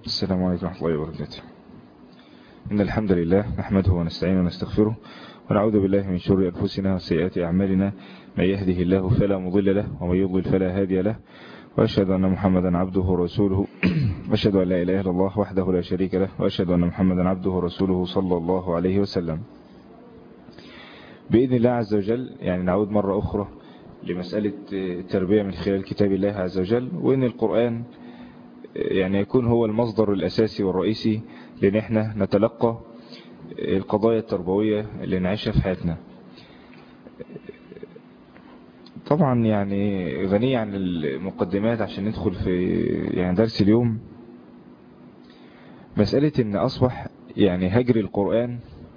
السلام عليكم ورحمة الله وبركاته إن الحمد لله نحمده ونستعينه ونستغفره ونعوذ بالله من شر أنفسنا وسيئات أعمالنا من يهده الله فلا مضل له ومن يضلل فلا هادي له وأشهد أن محمدا عبده ورسوله وأشهد أن لا إله إلا الله وحده لا شريك له وأشهد أن محمدا عبده ورسوله صلى الله عليه وسلم بإذن الله عز وجل يعني نعود مرة أخرى لمسألة التربية من خلال كتاب الله عز وجل وإن القرآن يعني يكون هو المصدر الأساسي والرئيسي لأن احنا نتلقى القضايا التربوية اللي نعيشها في حياتنا طبعا يعني غنية عن المقدمات عشان ندخل في يعني درس اليوم مسألة ان أصبح يعني هجر القرآن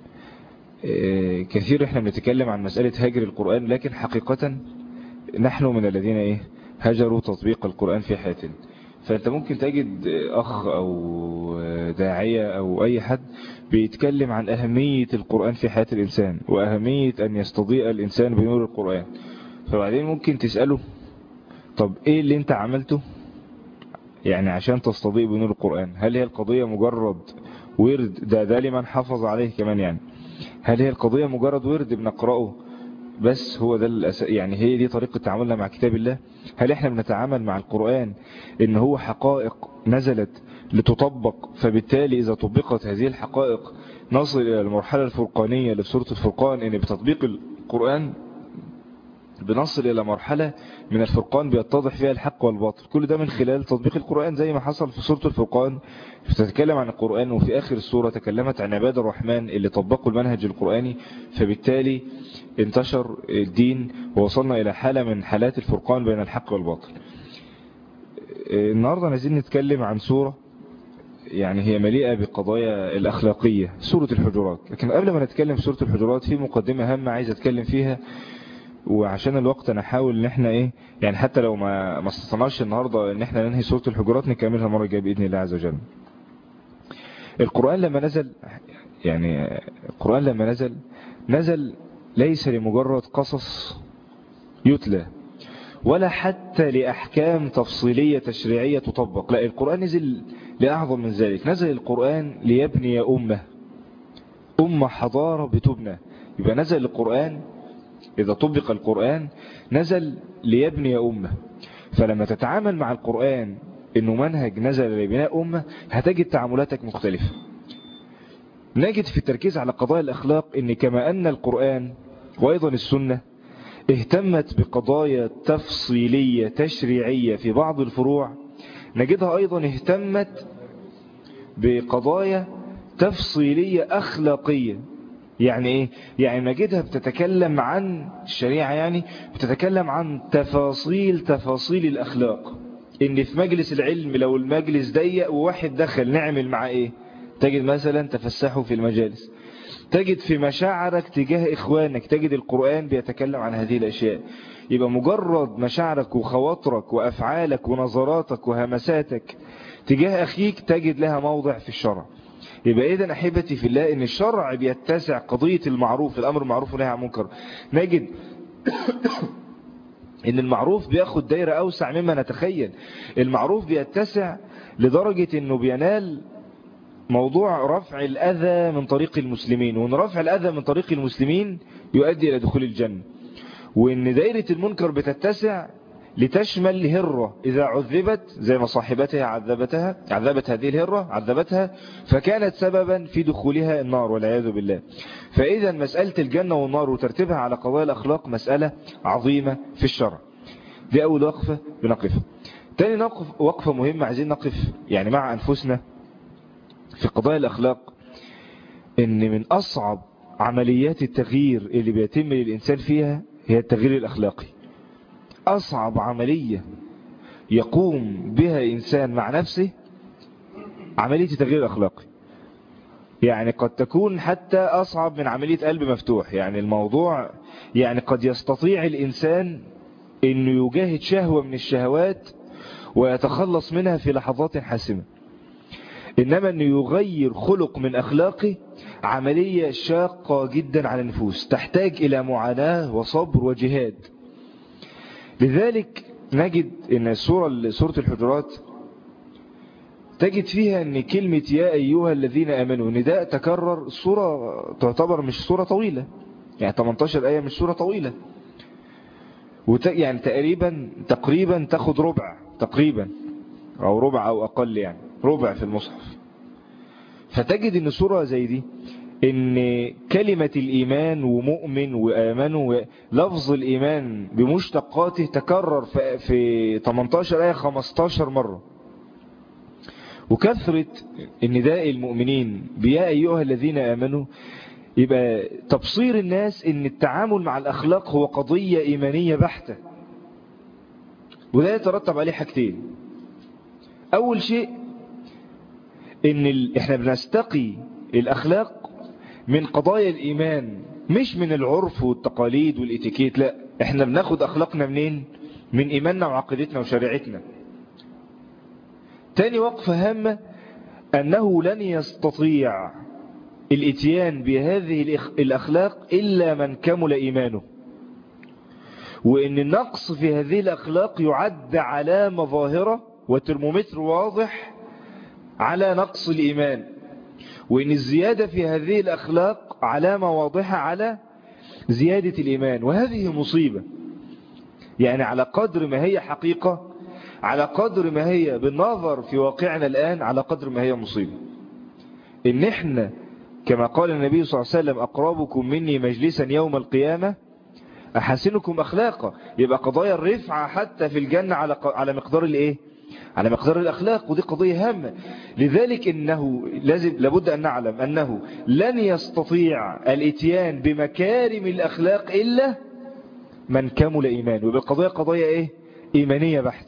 كثير احنا بنتكلم عن مسألة هجر القرآن لكن حقيقة نحن من الذين ايه هجروا تطبيق القرآن في حياتنا فانت ممكن تجد اخ او داعية او اي حد بيتكلم عن اهمية القرآن في حياة الانسان واهمية ان يستضيء الانسان بنور القرآن فبعدين ممكن تسأله طب ايه اللي انت عملته يعني عشان تستضيء بنور القرآن هل هي القضية مجرد ورد ده ده لمن حافظ عليه كمان يعني هل هي القضية مجرد ورد بنقرأه بس هو ده الأس... يعني هي دي طريقة تعاملنا مع كتاب الله هل احنا بنتعامل مع القرآن ان هو حقائق نزلت لتطبق فبالتالي اذا طبقت هذه الحقائق نصل الى المرحلة الفرقانية لسورة الفرقان ان بتطبيق القرآن بنصل إلى مرحلة من الفرقان بيتضح فيها الحق والباطل كل ده من خلال تطبيق القرآن زي ما حصل في سورة الفرقان بتتكلم عن القرآن وفي آخر السورة تكلمت عن عباد الرحمن اللي طبقوا المنهج القرآني فبالتالي انتشر الدين ووصلنا إلى حالة من حالات الفرقان بين الحق والباطل النهاردة عايزين نتكلم عن سورة يعني هي مليئة بالقضايا الأخلاقية سورة الحجرات لكن قبل ما نتكلم في سورة الحجرات في مقدمة هامة عايز أتكلم فيها وعشان الوقت انا احاول ان احنا ايه يعني حتى لو ما ما استطعناش النهارده ان احنا ننهي سوره الحجرات نكملها المره الجايه باذن الله عز وجل القران لما نزل يعني القران لما نزل نزل ليس لمجرد قصص يتلى ولا حتى لأحكام تفصيلية تشريعية تطبق لا القرآن نزل لأعظم من ذلك نزل القرآن ليبني أمة أمة حضارة بتبنى يبقى نزل القرآن إذا طبق القرآن نزل ليبني أمة فلما تتعامل مع القرآن إنه منهج نزل لبناء أمة هتجد تعاملاتك مختلفة نجد في التركيز على قضايا الأخلاق إن كما أن القرآن وأيضا السنة اهتمت بقضايا تفصيلية تشريعية في بعض الفروع نجدها أيضا اهتمت بقضايا تفصيلية أخلاقية يعني ايه يعني نجدها بتتكلم عن الشريعة يعني بتتكلم عن تفاصيل تفاصيل الاخلاق ان في مجلس العلم لو المجلس ضيق وواحد دخل نعمل مع ايه تجد مثلا تفسحوا في المجالس تجد في مشاعرك تجاه اخوانك تجد القرآن بيتكلم عن هذه الاشياء يبقى مجرد مشاعرك وخواطرك وافعالك ونظراتك وهمساتك تجاه اخيك تجد لها موضع في الشرع يبقى إذن أحبتي في الله إن الشرع بيتسع قضية المعروف الأمر المعروف ونهي عن منكر نجد إن المعروف بياخد دايرة أوسع مما نتخيل المعروف بيتسع لدرجة إنه بينال موضوع رفع الأذى من طريق المسلمين وإن رفع الأذى من طريق المسلمين يؤدي إلى دخول الجنة وإن دايرة المنكر بتتسع لتشمل هرة إذا عذبت زي ما صاحبتها عذبتها عذبت هذه الهرة عذبتها فكانت سببا في دخولها النار والعياذ بالله فإذا مسألة الجنة والنار وترتيبها على قضايا الأخلاق مسألة عظيمة في الشرع دي أول وقفة بنقفها تاني نقف وقفة مهمة عايزين نقف يعني مع أنفسنا في قضايا الأخلاق إن من أصعب عمليات التغيير اللي بيتم للإنسان فيها هي التغيير الأخلاقي أصعب عملية يقوم بها إنسان مع نفسه عملية التغيير الأخلاقي يعني قد تكون حتى أصعب من عملية قلب مفتوح يعني الموضوع يعني قد يستطيع الإنسان أنه يجاهد شهوة من الشهوات ويتخلص منها في لحظات حاسمة إنما أنه يغير خلق من أخلاقه عملية شاقة جدا على النفوس تحتاج إلى معاناة وصبر وجهاد لذلك نجد ان سورة, سورة الحجرات تجد فيها ان كلمة يا ايها الذين امنوا نداء تكرر سورة تعتبر مش سورة طويلة يعني 18 اية مش سورة طويلة وت... يعني تقريبا تقريبا تاخد ربع تقريبا او ربع او اقل يعني ربع في المصحف فتجد ان سورة زي دي ان كلمة الايمان ومؤمن وامنوا لفظ الايمان بمشتقاته تكرر في 18 اية 15 مرة وكثرة النداء المؤمنين بيا ايها الذين امنوا يبقى تبصير الناس ان التعامل مع الاخلاق هو قضية ايمانية بحتة وده يترتب عليه حاجتين اول شيء ان ال... احنا بنستقي الاخلاق من قضايا الايمان مش من العرف والتقاليد والاتيكيت لا احنا بناخد اخلاقنا منين من ايماننا وعقيدتنا وشريعتنا تاني وقفة هامة انه لن يستطيع الاتيان بهذه الاخلاق الا من كمل ايمانه وان النقص في هذه الاخلاق يعد علامة ظاهرة وترمومتر واضح على نقص الإيمان وإن الزيادة في هذه الأخلاق علامة واضحة على زيادة الإيمان وهذه مصيبة يعني على قدر ما هي حقيقة على قدر ما هي بالنظر في واقعنا الآن على قدر ما هي مصيبة إن إحنا كما قال النبي صلى الله عليه وسلم أقربكم مني مجلسا يوم القيامة أحسنكم أخلاقا يبقى قضايا الرفعة حتى في الجنة على على مقدار الإيه على مقدار الأخلاق ودي قضية هامة لذلك إنه لازم لابد أن نعلم أنه لن يستطيع الاتيان بمكارم الأخلاق إلا من كمل إيمان وبالقضية قضية إيه إيمانية بحتة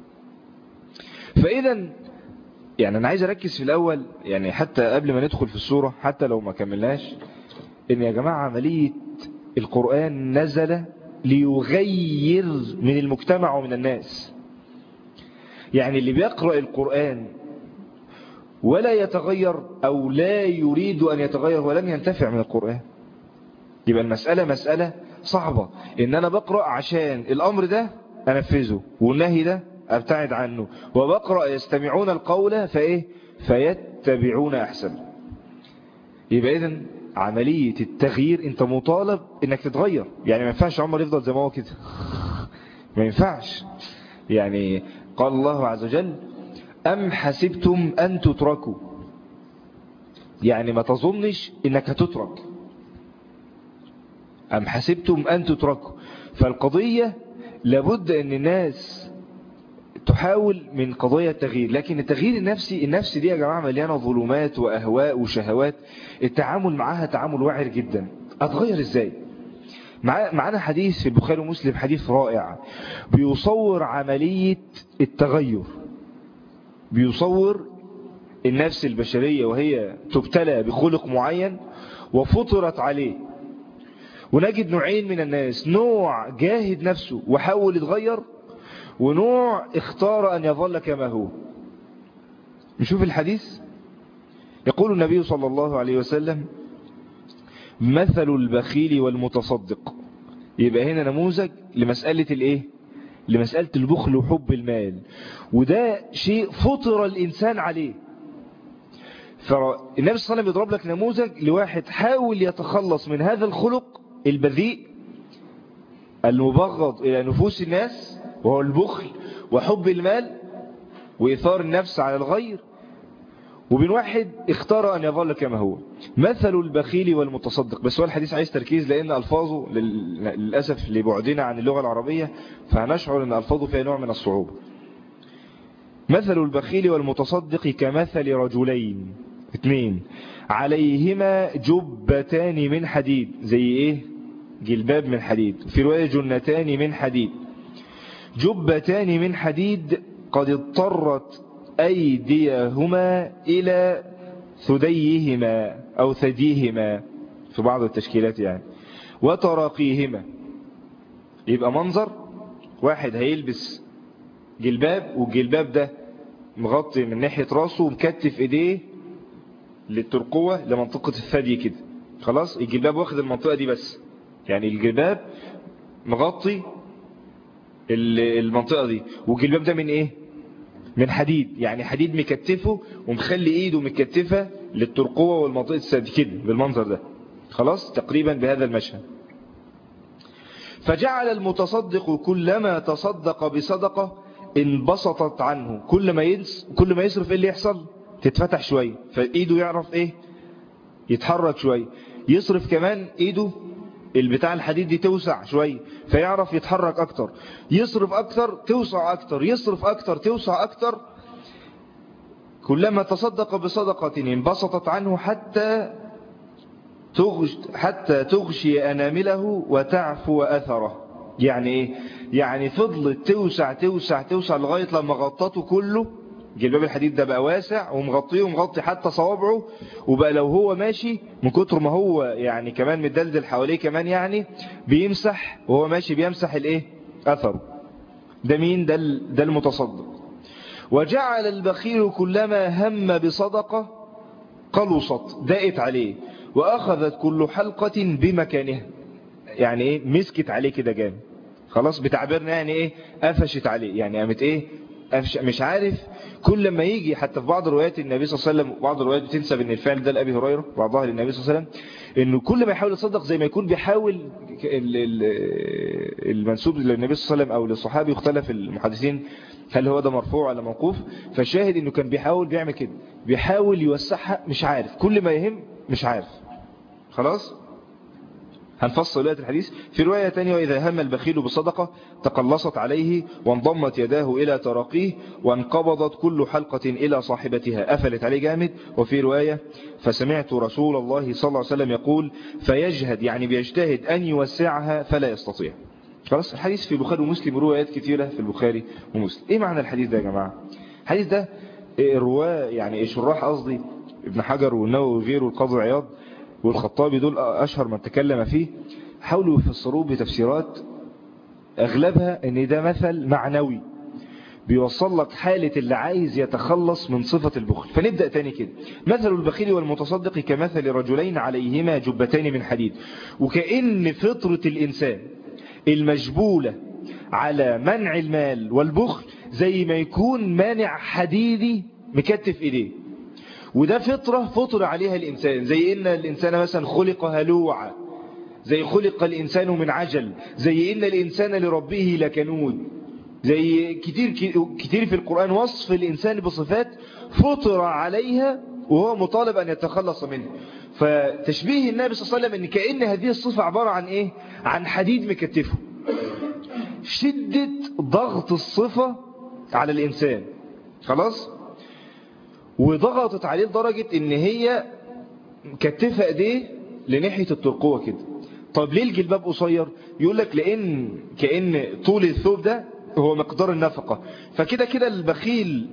فإذا يعني أنا عايز أركز في الأول يعني حتى قبل ما ندخل في السورة حتى لو ما كملناش إن يا جماعة عملية القرآن نزل ليغير من المجتمع ومن الناس يعني اللي بيقرأ القرآن ولا يتغير أو لا يريد أن يتغير ولن ينتفع من القرآن يبقى المسألة مسألة صعبة إن أنا بقرأ عشان الأمر ده أنفذه والنهي ده أبتعد عنه وبقرأ يستمعون القول فإيه فيتبعون أحسن يبقى إذن عملية التغيير أنت مطالب إنك تتغير يعني ما ينفعش عمر يفضل زي ما هو كده ما ينفعش يعني قال الله عز وجل أم حسبتم أن تتركوا يعني ما تظنش إنك هتترك أم حسبتم أن تتركوا فالقضية لابد أن الناس تحاول من قضايا التغيير لكن التغيير النفسي النفسي دي يا جماعة مليانة ظلمات وأهواء وشهوات التعامل معها تعامل واعر جدا أتغير إزاي معنا حديث في البخاري ومسلم حديث رائع بيصور عملية التغير بيصور النفس البشرية وهي تبتلى بخلق معين وفطرت عليه ونجد نوعين من الناس نوع جاهد نفسه وحاول يتغير ونوع اختار أن يظل كما هو نشوف الحديث يقول النبي صلى الله عليه وسلم مثل البخيل والمتصدق يبقى هنا نموذج لمسألة الايه لمسألة البخل وحب المال وده شيء فطر الإنسان عليه فالنبي صلى الله عليه وسلم يضرب لك نموذج لواحد حاول يتخلص من هذا الخلق البذيء المبغض إلى نفوس الناس وهو البخل وحب المال وإثار النفس على الغير وبين واحد اختار أن يظل كما هو مثل البخيل والمتصدق بس هو الحديث عايز تركيز لأن ألفاظه للأسف لبعدنا عن اللغة العربية فهنشعر أن ألفاظه فيها نوع من الصعوبة مثل البخيل والمتصدق كمثل رجلين اثنين عليهما جبتان من حديد زي ايه جلباب من حديد في رواية جنتان من حديد جبتان من حديد قد اضطرت أيديهما إلى ثديهما أو ثديهما في بعض التشكيلات يعني وتراقيهما يبقى منظر واحد هيلبس جلباب والجلباب ده مغطي من ناحية راسه ومكتف ايديه للترقوة لمنطقة الثدي كده خلاص الجلباب واخد المنطقة دي بس يعني الجلباب مغطي المنطقة دي والجلباب ده من ايه من حديد يعني حديد مكتفه ومخلي ايده مكتفة للترقوة والمنطقة السد كده بالمنظر ده خلاص تقريبا بهذا المشهد فجعل المتصدق كلما تصدق بصدقة انبسطت عنه كل ما ينس كل ما يصرف ايه اللي يحصل تتفتح شوية فايده يعرف ايه يتحرك شوية يصرف كمان ايده البتاع الحديد دي توسع شوية فيعرف يتحرك اكتر يصرف اكتر توسع اكتر يصرف اكتر توسع اكتر كلما تصدق بصدقة انبسطت عنه حتى تغش حتى تغشي أنامله وتعفو أثره يعني إيه؟ يعني فضلت توسع توسع توسع لغاية لما غطته كله جلباب الحديد ده بقى واسع ومغطيه ومغطي حتى صوابعه وبقى لو هو ماشي من كتر ما هو يعني كمان مدلدل حواليه كمان يعني بيمسح وهو ماشي بيمسح الايه اثره ده مين ده, ده المتصدق وجعل البخيل كلما هم بصدقة قلصت دقت عليه وأخذت كل حلقة بمكانها يعني ايه مسكت عليه كده جامد خلاص بتعبيرنا يعني ايه قفشت عليه يعني قامت ايه مش عارف كل ما يجي حتى في بعض روايات النبي صلى الله عليه وسلم بعض الروايات بتنسب ان الفعل ده لأبي هريرة بعضها للنبي صلى الله عليه وسلم انه كل ما يحاول يصدق زي ما يكون بيحاول المنسوب للنبي صلى الله عليه وسلم او للصحابي يختلف المحدثين هل هو ده مرفوع ولا موقوف فالشاهد انه كان بيحاول بيعمل كده بيحاول يوسعها مش عارف كل ما يهم مش عارف خلاص هنفصل رواية الحديث في رواية تانية وإذا هم البخيل بصدقة تقلصت عليه وانضمت يداه إلى تراقيه وانقبضت كل حلقة إلى صاحبتها أفلت عليه جامد وفي رواية فسمعت رسول الله صلى الله عليه وسلم يقول فيجهد يعني بيجتهد أن يوسعها فلا يستطيع خلاص الحديث في البخاري ومسلم روايات كثيرة في البخاري ومسلم إيه معنى الحديث ده يا جماعة الحديث ده الرواة يعني شراح قصدي ابن حجر والنووي وغيره القاضي عياض والخطابي دول أشهر من تكلم فيه حاولوا يفسروه بتفسيرات أغلبها أن ده مثل معنوي بيوصل لك حالة اللي عايز يتخلص من صفة البخل فنبدأ تاني كده مثل البخيل والمتصدق كمثل رجلين عليهما جبتين من حديد وكأن فطرة الإنسان المجبولة على منع المال والبخل زي ما يكون مانع حديدي مكتف إيديه وده فطرة فطر عليها الإنسان زي إن الإنسان مثلا خلق هلوعا زي خلق الإنسان من عجل زي إن الإنسان لربه لكنود زي كتير, كتير في القرآن وصف الإنسان بصفات فطر عليها وهو مطالب أن يتخلص منه فتشبيه النبي صلى الله عليه وسلم أن كأن هذه الصفة عبارة عن إيه عن حديد مكتفه شدة ضغط الصفة على الإنسان خلاص وضغطت عليه لدرجة ان هي كتفة ايديه لناحية الترقوة كده طب ليه الجلباب قصير يقول لك لان كأن طول الثوب ده هو مقدار النفقة فكده كده البخيل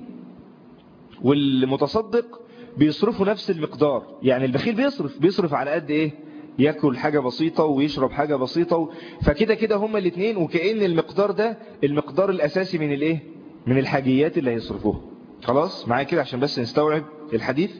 والمتصدق بيصرفوا نفس المقدار يعني البخيل بيصرف بيصرف على قد ايه ياكل حاجة بسيطة ويشرب حاجة بسيطة فكده كده هما الاثنين وكأن المقدار ده المقدار الاساسي من الايه من الحاجيات اللي هيصرفوها خلاص معايا كده عشان بس نستوعب الحديث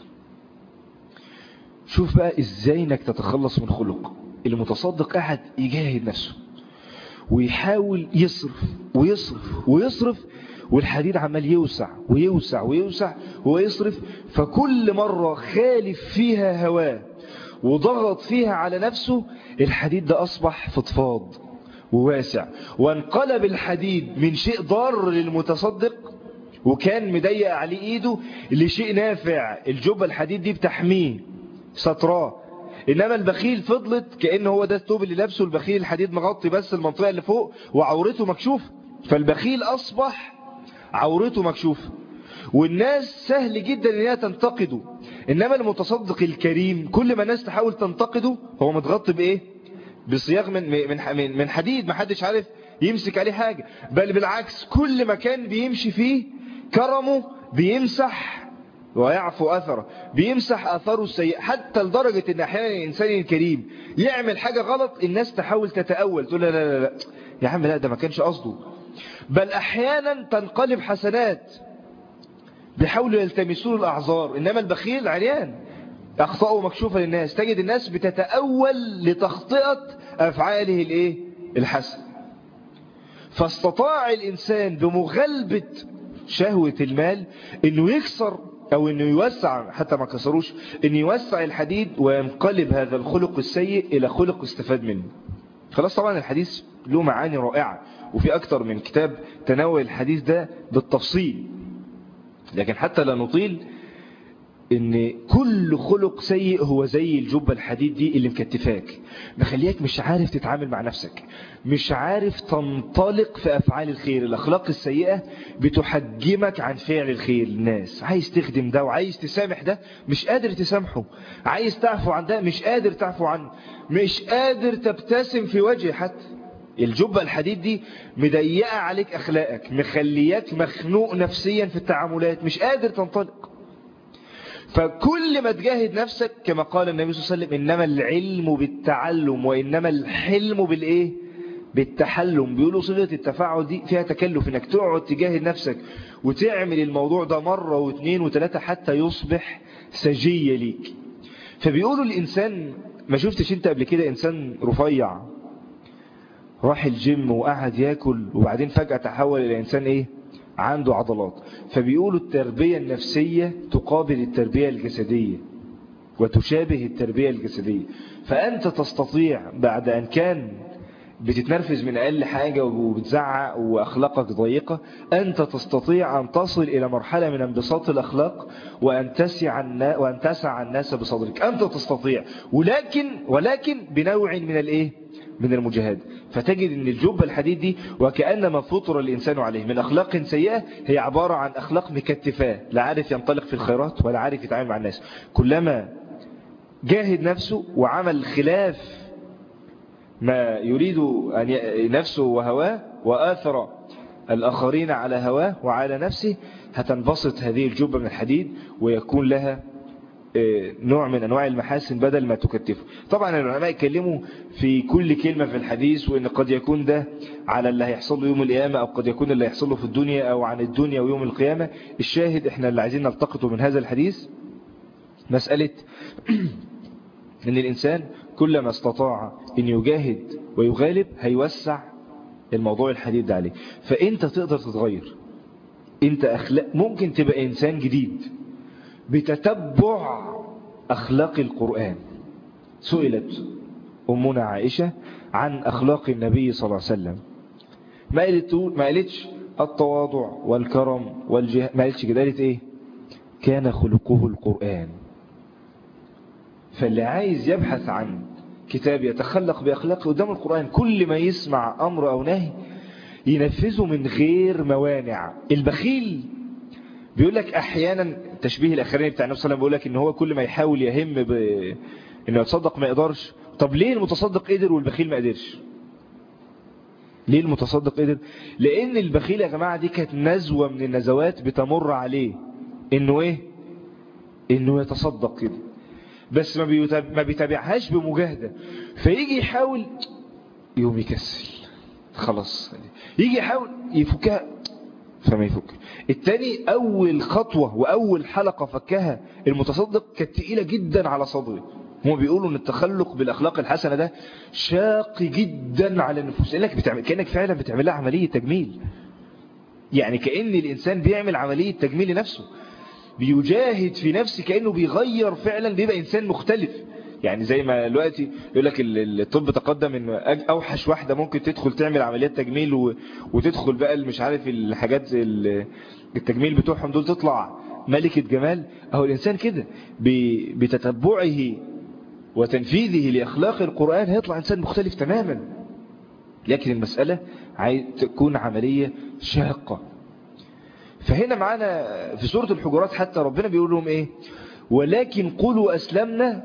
شوف بقى ازاي انك تتخلص من خلق المتصدق قاعد يجاهد نفسه ويحاول يصرف ويصرف ويصرف والحديد عمال يوسع ويوسع ويوسع ويصرف فكل مرة خالف فيها هواه وضغط فيها على نفسه الحديد ده أصبح فضفاض وواسع وانقلب الحديد من شيء ضار للمتصدق وكان مضيق عليه ايده لشيء نافع الجبة الحديد دي بتحميه ستراه انما البخيل فضلت كأن هو ده الثوب اللي لابسه البخيل الحديد مغطي بس المنطقة اللي فوق وعورته مكشوفة فالبخيل اصبح عورته مكشوفة والناس سهل جدا ان هي تنتقده انما المتصدق الكريم كل ما الناس تحاول تنتقده هو متغطي بايه بصياغ من من من حديد ما حدش عارف يمسك عليه حاجة بل بالعكس كل مكان بيمشي فيه كرمه بيمسح ويعفو أثره بيمسح أثره السيء حتى لدرجة ان احيانا الإنسان الكريم يعمل حاجة غلط الناس تحاول تتأول تقول لا لا لا يا عم لا ده ما كانش قصده بل أحيانا تنقلب حسنات بيحاولوا يلتمسون الأعذار إنما البخيل عريان أخطاءه مكشوفة للناس تجد الناس بتتأول لتخطئة أفعاله الإيه الحسن فاستطاع الإنسان بمغلبة شهوة المال انه يكسر او انه يوسع حتى ما كسروش انه يوسع الحديد وينقلب هذا الخلق السيء الى خلق استفاد منه خلاص طبعا الحديث له معاني رائعة وفي اكتر من كتاب تناول الحديث ده بالتفصيل لكن حتى لا نطيل ان كل خلق سيء هو زي الجبة الحديد دي اللي مكتفاك مخليك مش عارف تتعامل مع نفسك مش عارف تنطلق في افعال الخير الاخلاق السيئة بتحجمك عن فعل الخير الناس عايز تخدم ده وعايز تسامح ده مش قادر تسامحه عايز تعفو عن ده مش قادر تعفو عنه مش قادر تبتسم في وجهه حتى الجبة الحديد دي مضيقة عليك أخلاقك مخلياك مخنوق نفسيا في التعاملات مش قادر تنطلق فكل ما تجاهد نفسك كما قال النبي صلى الله عليه وسلم إنما العلم بالتعلم وإنما الحلم بالإيه بالتحلم بيقولوا صيغة التفاعل دي فيها تكلف انك تقعد تجاهد نفسك وتعمل الموضوع ده مرة واثنين وثلاثة حتى يصبح سجية ليك فبيقولوا الإنسان ما شفتش انت قبل كده إنسان رفيع راح الجيم وقعد ياكل وبعدين فجأة تحول إلى إنسان إيه عنده عضلات فبيقولوا التربية النفسية تقابل التربية الجسدية وتشابه التربية الجسدية فأنت تستطيع بعد أن كان بتتنرفز من أقل حاجة وبتزعق وأخلاقك ضيقة أنت تستطيع أن تصل إلى مرحلة من انبساط الأخلاق وأن تسع, النا وأن تسع الناس بصدرك أنت تستطيع ولكن ولكن بنوع من الإيه من المجاهدة فتجد أن الجبة الحديد دي وكأنما فطر الإنسان عليه من أخلاق سيئة هي عبارة عن أخلاق مكتفاه لا عارف ينطلق في الخيرات ولا عارف يتعامل مع الناس كلما جاهد نفسه وعمل خلاف ما يريد أن نفسه وهواه وآثر الآخرين على هواه وعلى نفسه هتنبسط هذه الجبة من الحديد ويكون لها نوع من أنواع المحاسن بدل ما تكتفه طبعا العلماء يتكلموا في كل كلمة في الحديث وإن قد يكون ده على اللي هيحصل له يوم القيامة أو قد يكون اللي هيحصل له في الدنيا أو عن الدنيا ويوم القيامة الشاهد إحنا اللي عايزين نلتقطه من هذا الحديث مسألة أن الإنسان كلما استطاع أن يجاهد ويغالب هيوسع الموضوع الحديد ده عليه فأنت تقدر تتغير أنت أخلاق ممكن تبقى إنسان جديد بتتبع أخلاق القرآن سئلت أمنا عائشة عن أخلاق النبي صلى الله عليه وسلم ما قالت ما قالتش التواضع والكرم والجهاد ما قالتش كده قالت ايه كان خلقه القرآن فاللي عايز يبحث عن كتاب يتخلق بأخلاقه قدام القرآن كل ما يسمع أمر أو نهي ينفذه من غير موانع البخيل بيقول لك أحيانا التشبيه الأخراني بتاع النبي صلى الله عليه وسلم بيقول لك إن هو كل ما يحاول يهم ب... إنه يتصدق ما يقدرش طب ليه المتصدق قدر والبخيل ما قدرش ليه المتصدق قدر لأن البخيل يا جماعة دي كانت نزوة من النزوات بتمر عليه إنه إيه إنه يتصدق كده بس ما, بيتابع ما بيتابعهاش بمجاهدة فيجي يحاول يوم يكسل خلاص يجي يحاول يفكها فما يفك التاني أول خطوة وأول حلقة فكها المتصدق كانت تقيلة جدا على صدره هم بيقولوا ان التخلق بالأخلاق الحسنة ده شاق جدا على النفوس لأنك بتعمل كأنك فعلا بتعمل لها عملية تجميل يعني كأن الإنسان بيعمل عملية تجميل لنفسه بيجاهد في نفسه كأنه بيغير فعلا بيبقى إنسان مختلف يعني زي ما دلوقتي يقول لك الطب تقدم ان اوحش واحدة ممكن تدخل تعمل عمليات تجميل وتدخل بقى مش عارف الحاجات التجميل بتوعهم دول تطلع ملكة جمال اهو الانسان كده بتتبعه وتنفيذه لأخلاق القرآن هيطلع إنسان مختلف تماما لكن المسألة تكون عملية شاقة فهنا معانا في سورة الحجرات حتى ربنا بيقول لهم إيه ولكن قولوا أسلمنا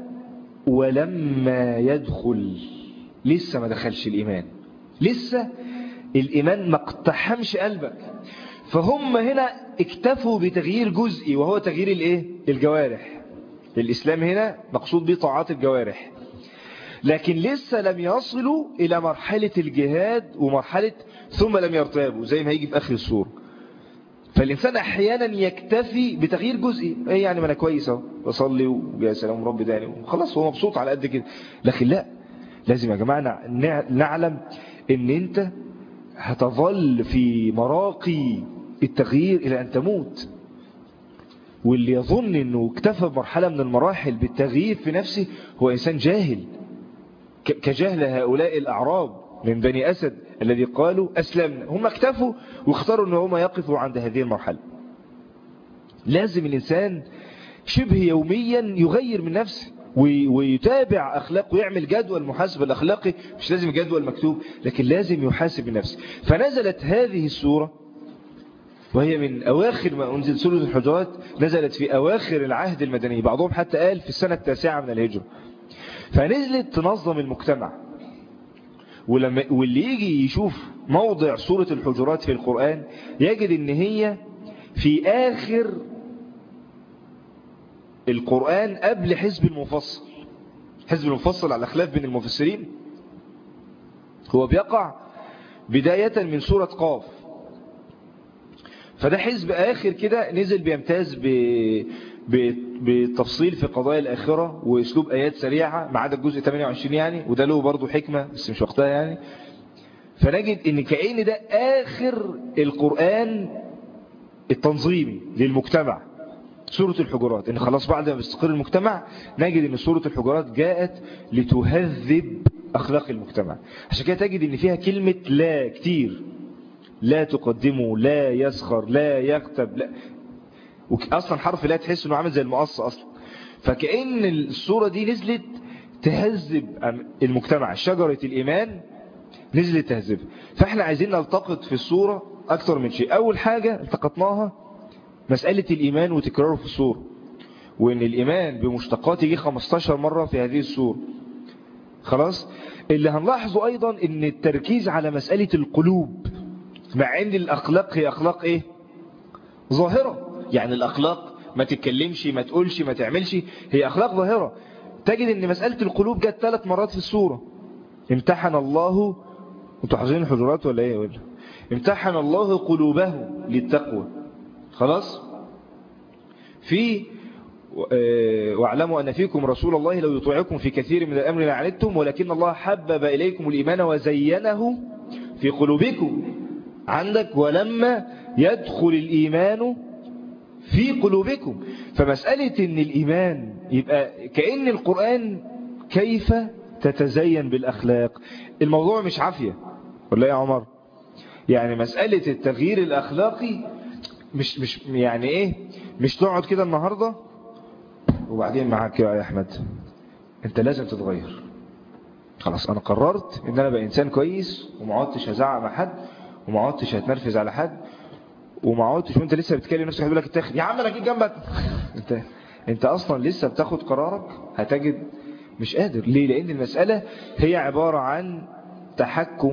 ولما يدخل لسه ما دخلش الإيمان لسه الإيمان ما اقتحمش قلبك فهم هنا اكتفوا بتغيير جزئي وهو تغيير الايه الجوارح الإسلام هنا مقصود به طاعات الجوارح لكن لسه لم يصلوا إلى مرحلة الجهاد ومرحلة ثم لم يرتابوا زي ما هيجي في آخر السورة فالإنسان أحيانا يكتفي بتغيير جزئي ايه يعني ما أنا كويس اهو بصلي ويا سلام ربي داني وخلاص هو مبسوط على قد كده لكن لا لازم يا جماعة نعلم ان انت هتظل في مراقي التغيير إلى أن تموت واللي يظن أنه اكتفى بمرحلة من المراحل بالتغيير في نفسه هو إنسان جاهل كجهل هؤلاء الأعراب من بني أسد الذي قالوا أسلمنا هم اكتفوا واختاروا أن هم يقفوا عند هذه المرحلة لازم الإنسان شبه يوميا يغير من نفسه ويتابع أخلاقه ويعمل جدول محاسبة الأخلاقي مش لازم جدول مكتوب لكن لازم يحاسب نفسه فنزلت هذه السورة وهي من أواخر ما أنزل سورة الحجرات نزلت في أواخر العهد المدني بعضهم حتى قال في السنة التاسعة من الهجرة فنزلت تنظم المجتمع ولما واللي يجي يشوف موضع سورة الحجرات في القرآن يجد ان هي في آخر القرآن قبل حزب المفصل حزب المفصل على خلاف بين المفسرين هو بيقع بداية من سورة قاف فده حزب آخر كده نزل بيمتاز ب... بالتفصيل في قضايا الآخرة واسلوب آيات سريعة ما عدا الجزء 28 يعني وده له برضه حكمة بس مش وقتها يعني فنجد ان كأن ده آخر القرآن التنظيمي للمجتمع سورة الحجرات ان خلاص بعد ما بيستقر المجتمع نجد ان سورة الحجرات جاءت لتهذب اخلاق المجتمع عشان كده تجد ان فيها كلمة لا كتير لا تقدموا لا يسخر لا يغتب لا اصلا حرف لا تحس انه عامل زي المقص اصلا فكأن السورة دي نزلت تهذب المجتمع شجرة الايمان نزلت تهذب فاحنا عايزين نلتقط في السورة اكتر من شيء اول حاجة التقطناها مسألة الإيمان وتكراره في السورة وإن الإيمان بمشتقات يجي 15 مرة في هذه السورة خلاص اللي هنلاحظه أيضا إن التركيز على مسألة القلوب مع إن الأخلاق هي أخلاق إيه ظاهرة يعني الأخلاق ما تتكلمش ما تقولش ما تعملش هي أخلاق ظاهرة تجد إن مسألة القلوب جت ثلاث مرات في السورة امتحن الله انتوا حافظين الحجرات ولا ايه ولا امتحن الله قلوبه للتقوى خلاص في واعلموا أن فيكم رسول الله لو يطيعكم في كثير من الأمر لعنتم ولكن الله حبب إليكم الإيمان وزينه في قلوبكم عندك ولما يدخل الإيمان في قلوبكم فمسألة أن الإيمان يبقى كأن القرآن كيف تتزين بالأخلاق الموضوع مش عافية ولا يا عمر يعني مسألة التغيير الأخلاقي مش مش يعني ايه مش تقعد كده النهاردة وبعدين معاك يا احمد انت لازم تتغير خلاص انا قررت ان انا بقى انسان كويس وما عدتش هزعق مع حد وما عدتش هتنرفز على حد وما عدتش وانت لسه بتكلم نفسك هيقول لك اتاخد يا عم انا جيت جنبك انت انت اصلا لسه بتاخد قرارك هتجد مش قادر ليه لان المسألة هي عبارة عن تحكم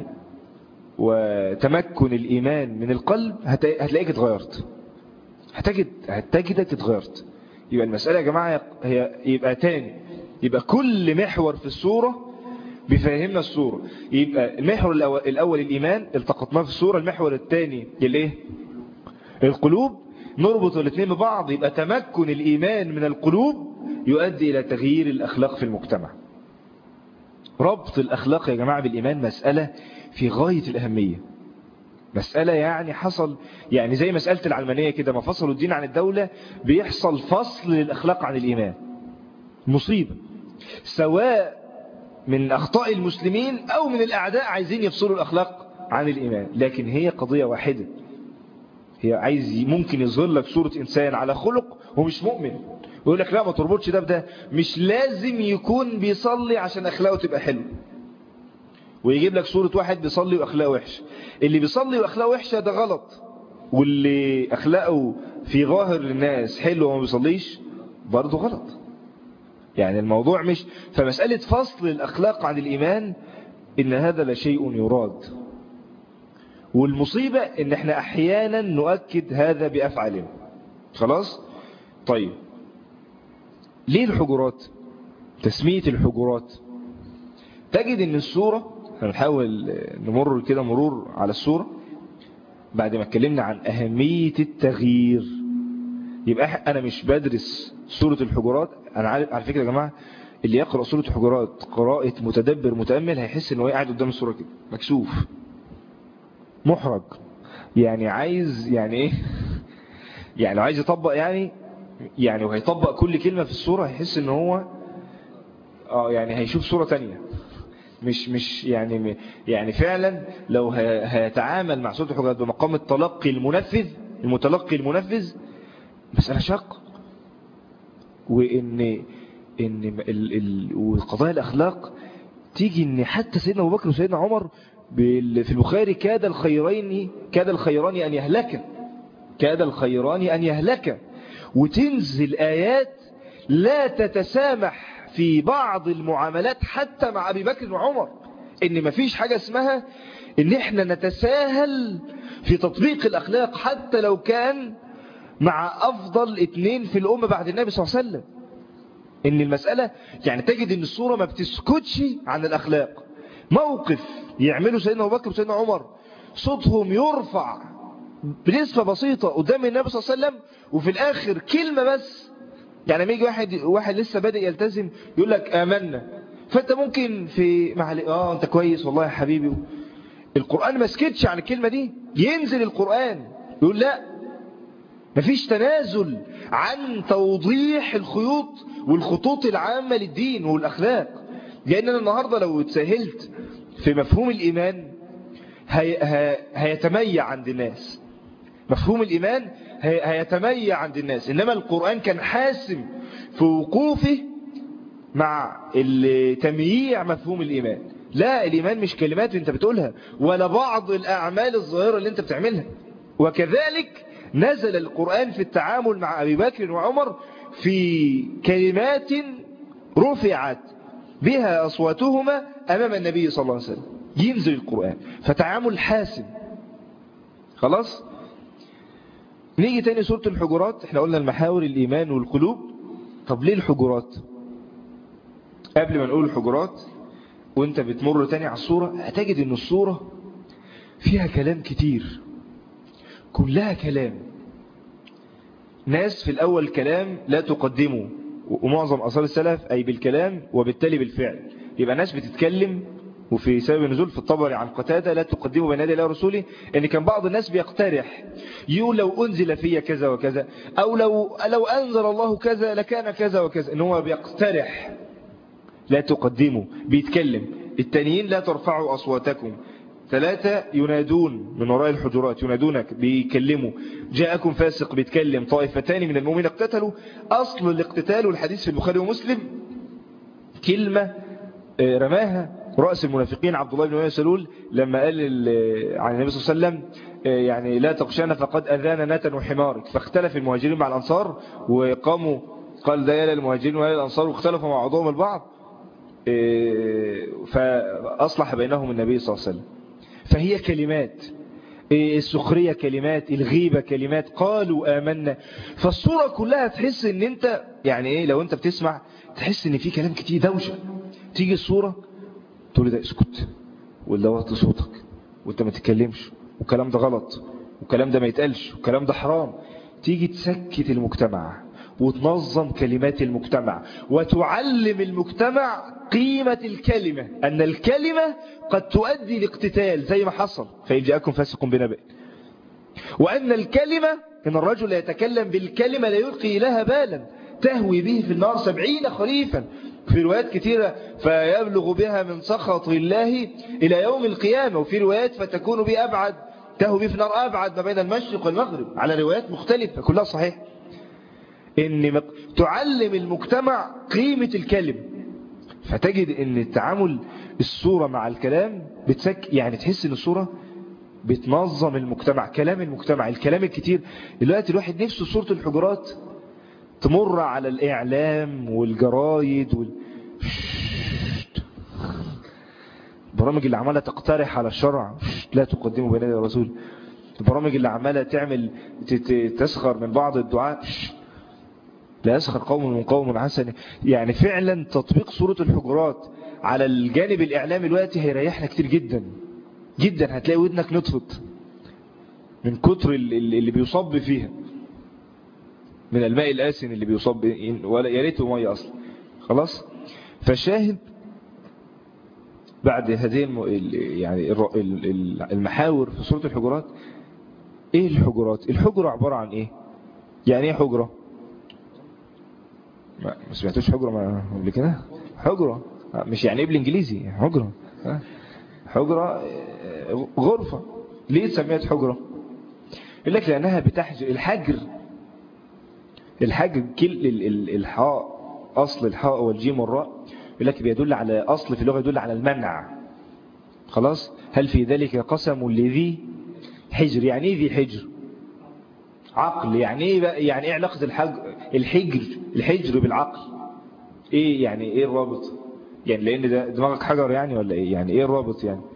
وتمكن الإيمان من القلب هتلاقيك اتغيرت هتجد هتجدك اتغيرت يبقى المسألة يا جماعة هي يبقى تاني يبقى كل محور في السورة بيفهمنا السورة يبقى المحور الأول, الأول الإيمان التقطناه في السورة المحور الثاني الايه القلوب نربط الاثنين ببعض يبقى تمكن الإيمان من القلوب يؤدي إلى تغيير الأخلاق في المجتمع ربط الأخلاق يا جماعة بالإيمان مسألة في غاية الأهمية مسألة يعني حصل يعني زي مسألة العلمانية كده ما فصلوا الدين عن الدولة بيحصل فصل للأخلاق عن الإيمان مصيبة سواء من أخطاء المسلمين أو من الأعداء عايزين يفصلوا الأخلاق عن الإيمان لكن هي قضية واحدة هي عايز ممكن يظهر لك صورة إنسان على خلق ومش مؤمن ويقول لك لا ما تربطش ده بده مش لازم يكون بيصلي عشان أخلاقه تبقى حلوه ويجيب لك صورة واحد بيصلي وأخلاقه وحشة اللي بيصلي وأخلاقه وحشة ده غلط واللي أخلاقه في ظاهر للناس حلو وما بيصليش برضه غلط يعني الموضوع مش فمسألة فصل الأخلاق عن الإيمان إن هذا لشيء يراد والمصيبة إن احنا أحيانا نؤكد هذا بأفعالنا خلاص طيب ليه الحجرات تسمية الحجرات تجد ان السورة هنحاول نمر كده مرور على السورة بعد ما اتكلمنا عن أهمية التغيير يبقى أنا مش بدرس سورة الحجرات أنا عارف على فكرة يا جماعة اللي يقرأ سورة الحجرات قراءة متدبر متأمل هيحس إنه قاعد قدام السورة كده مكسوف محرج يعني عايز يعني ايه يعني لو عايز يطبق يعني يعني وهيطبق كل كلمة في الصورة هيحس ان هو اه يعني هيشوف صورة تانية مش مش يعني يعني فعلا لو هيتعامل مع سورة الحجرات بمقام التلقي المنفذ المتلقي المنفذ مسألة شق وإن إن ال ال وقضايا الأخلاق تيجي إن حتى سيدنا أبو بكر وسيدنا عمر في البخاري كاد الخيرين كاد الخيران أن يهلك كاد الخيران أن يهلك وتنزل آيات لا تتسامح في بعض المعاملات حتى مع أبي بكر وعمر إن مفيش حاجة اسمها إن إحنا نتساهل في تطبيق الأخلاق حتى لو كان مع أفضل اتنين في الأمة بعد النبي صلى الله عليه وسلم إن المسألة يعني تجد إن الصورة ما بتسكتش عن الأخلاق موقف يعمله سيدنا أبو بكر وسيدنا عمر صوتهم يرفع بنسبة بسيطة قدام النبي صلى الله عليه وسلم وفي الآخر كلمة بس يعني لما يجي واحد واحد لسه بادئ يلتزم يقول لك آمنا فأنت ممكن في مع اه أنت كويس والله يا حبيبي القرآن ما سكتش عن الكلمة دي ينزل القرآن يقول لا مفيش تنازل عن توضيح الخيوط والخطوط العامة للدين والأخلاق لأن أنا النهاردة لو اتساهلت في مفهوم الإيمان هي هي هيتميع عند الناس مفهوم الإيمان هي هيتميع عند الناس إنما القرآن كان حاسم في وقوفه مع تمييع مفهوم الإيمان لا الإيمان مش كلمات انت بتقولها ولا بعض الأعمال الظاهرة اللي انت بتعملها وكذلك نزل القرآن في التعامل مع أبي بكر وعمر في كلمات رفعت بها أصواتهما أمام النبي صلى الله عليه وسلم ينزل القرآن فتعامل حاسم خلاص نيجي تاني سورة الحجرات احنا قلنا المحاور الإيمان والقلوب طب ليه الحجرات قبل ما نقول الحجرات وانت بتمر تاني على الصورة هتجد ان الصورة فيها كلام كتير كلها كلام ناس في الأول كلام لا تقدمه ومعظم أصال السلف أي بالكلام وبالتالي بالفعل يبقى ناس بتتكلم وفي سبب النزول في الطبري عن قتادة لا تقدمه بين يدي الله ورسوله ان كان بعض الناس بيقترح يقول لو انزل في كذا وكذا او لو لو انزل الله كذا لكان كذا وكذا ان هو بيقترح لا تقدموا بيتكلم التانيين لا ترفعوا أصواتكم ثلاثة ينادون من وراء الحجرات ينادونك بيكلموا جاءكم فاسق بيتكلم طائفتان من المؤمنين اقتتلوا أصل الاقتتال والحديث في البخاري ومسلم كلمة رماها رأس المنافقين عبد الله بن أبي سلول لما قال عن النبي صلى الله عليه وسلم يعني لا تخشانا فقد أذانا نتا وحمارك فاختلف المهاجرين مع الأنصار وقاموا قال ده يا للمهاجرين ويا للأنصار واختلفوا مع بعضهم البعض فأصلح بينهم النبي صلى الله عليه وسلم فهي كلمات السخرية كلمات الغيبة كلمات قالوا آمنا فالصورة كلها تحس ان انت يعني ايه لو انت بتسمع تحس ان في كلام كتير دوشة تيجي الصورة تقول ده اسكت ولا وطي صوتك وانت ما تتكلمش والكلام ده غلط والكلام ده ما يتقالش والكلام ده حرام تيجي تسكت المجتمع وتنظم كلمات المجتمع وتعلم المجتمع قيمة الكلمة أن الكلمة قد تؤدي لاقتتال زي ما حصل فإن جاءكم فاسق بنبأ وأن الكلمة إن الرجل يتكلم بالكلمة لا يلقي لها بالا تهوي به في النار سبعين خريفا في روايات كثيرة فيبلغ بها من سخط الله إلى يوم القيامة وفي روايات فتكون به أبعد تهوي به في النار أبعد ما بين المشرق والمغرب على روايات مختلفة كلها صحيح ان تعلم المجتمع قيمة الكلمة فتجد ان التعامل الصورة مع الكلام بتسك يعني تحس ان الصورة بتنظم المجتمع كلام المجتمع الكلام الكتير دلوقتي الواحد نفسه صورة الحجرات تمر على الإعلام والجرايد وال... البرامج اللي عمالة تقترح على الشرع لا تقدمه بين يدي الرسول البرامج اللي عمالة تعمل تسخر من بعض الدعاء لا يسخر قوم من قوم حسن يعني فعلا تطبيق صورة الحجرات على الجانب الإعلامي دلوقتي هيريحنا كتير جدا جدا هتلاقي ودنك نطفت من كتر اللي بيصب فيها من الماء الآسن اللي بيصب ولا يا ريته ميه أصلا خلاص فالشاهد بعد هذه الم... يعني المحاور في سورة الحجرات ايه الحجرات الحجرة عبارة عن ايه يعني ايه حجرة ما سمعتوش حجرة ما قبل كده حجرة مش يعني ايه بالانجليزي حجرة حجرة غرفة ليه سميت حجرة يقول لك لانها بتحجر الحجر الحجر كل الحاء اصل الحاء والجيم والراء يقول لك بيدل على اصل في اللغة يدل على المنع خلاص هل في ذلك قسم لذي حجر يعني ايه ذي حجر عقل يعني ايه يعني ايه علاقة الحجر الحجر الحجر بالعقل ايه يعني ايه الرابط يعني لان ده دماغك حجر يعني ولا ايه يعني ايه الرابط يعني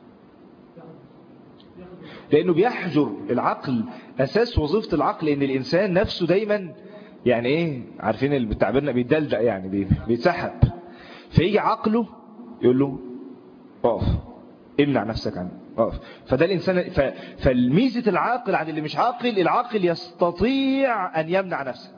لانه بيحجر العقل اساس وظيفة العقل ان الانسان نفسه دايما يعني ايه عارفين اللي بتعبيرنا بيدلدق يعني بيتسحب فيجي عقله يقول له اقف امنع نفسك عنه اقف فده الانسان ف... فالميزة العاقل عن اللي مش عاقل العاقل يستطيع ان يمنع نفسه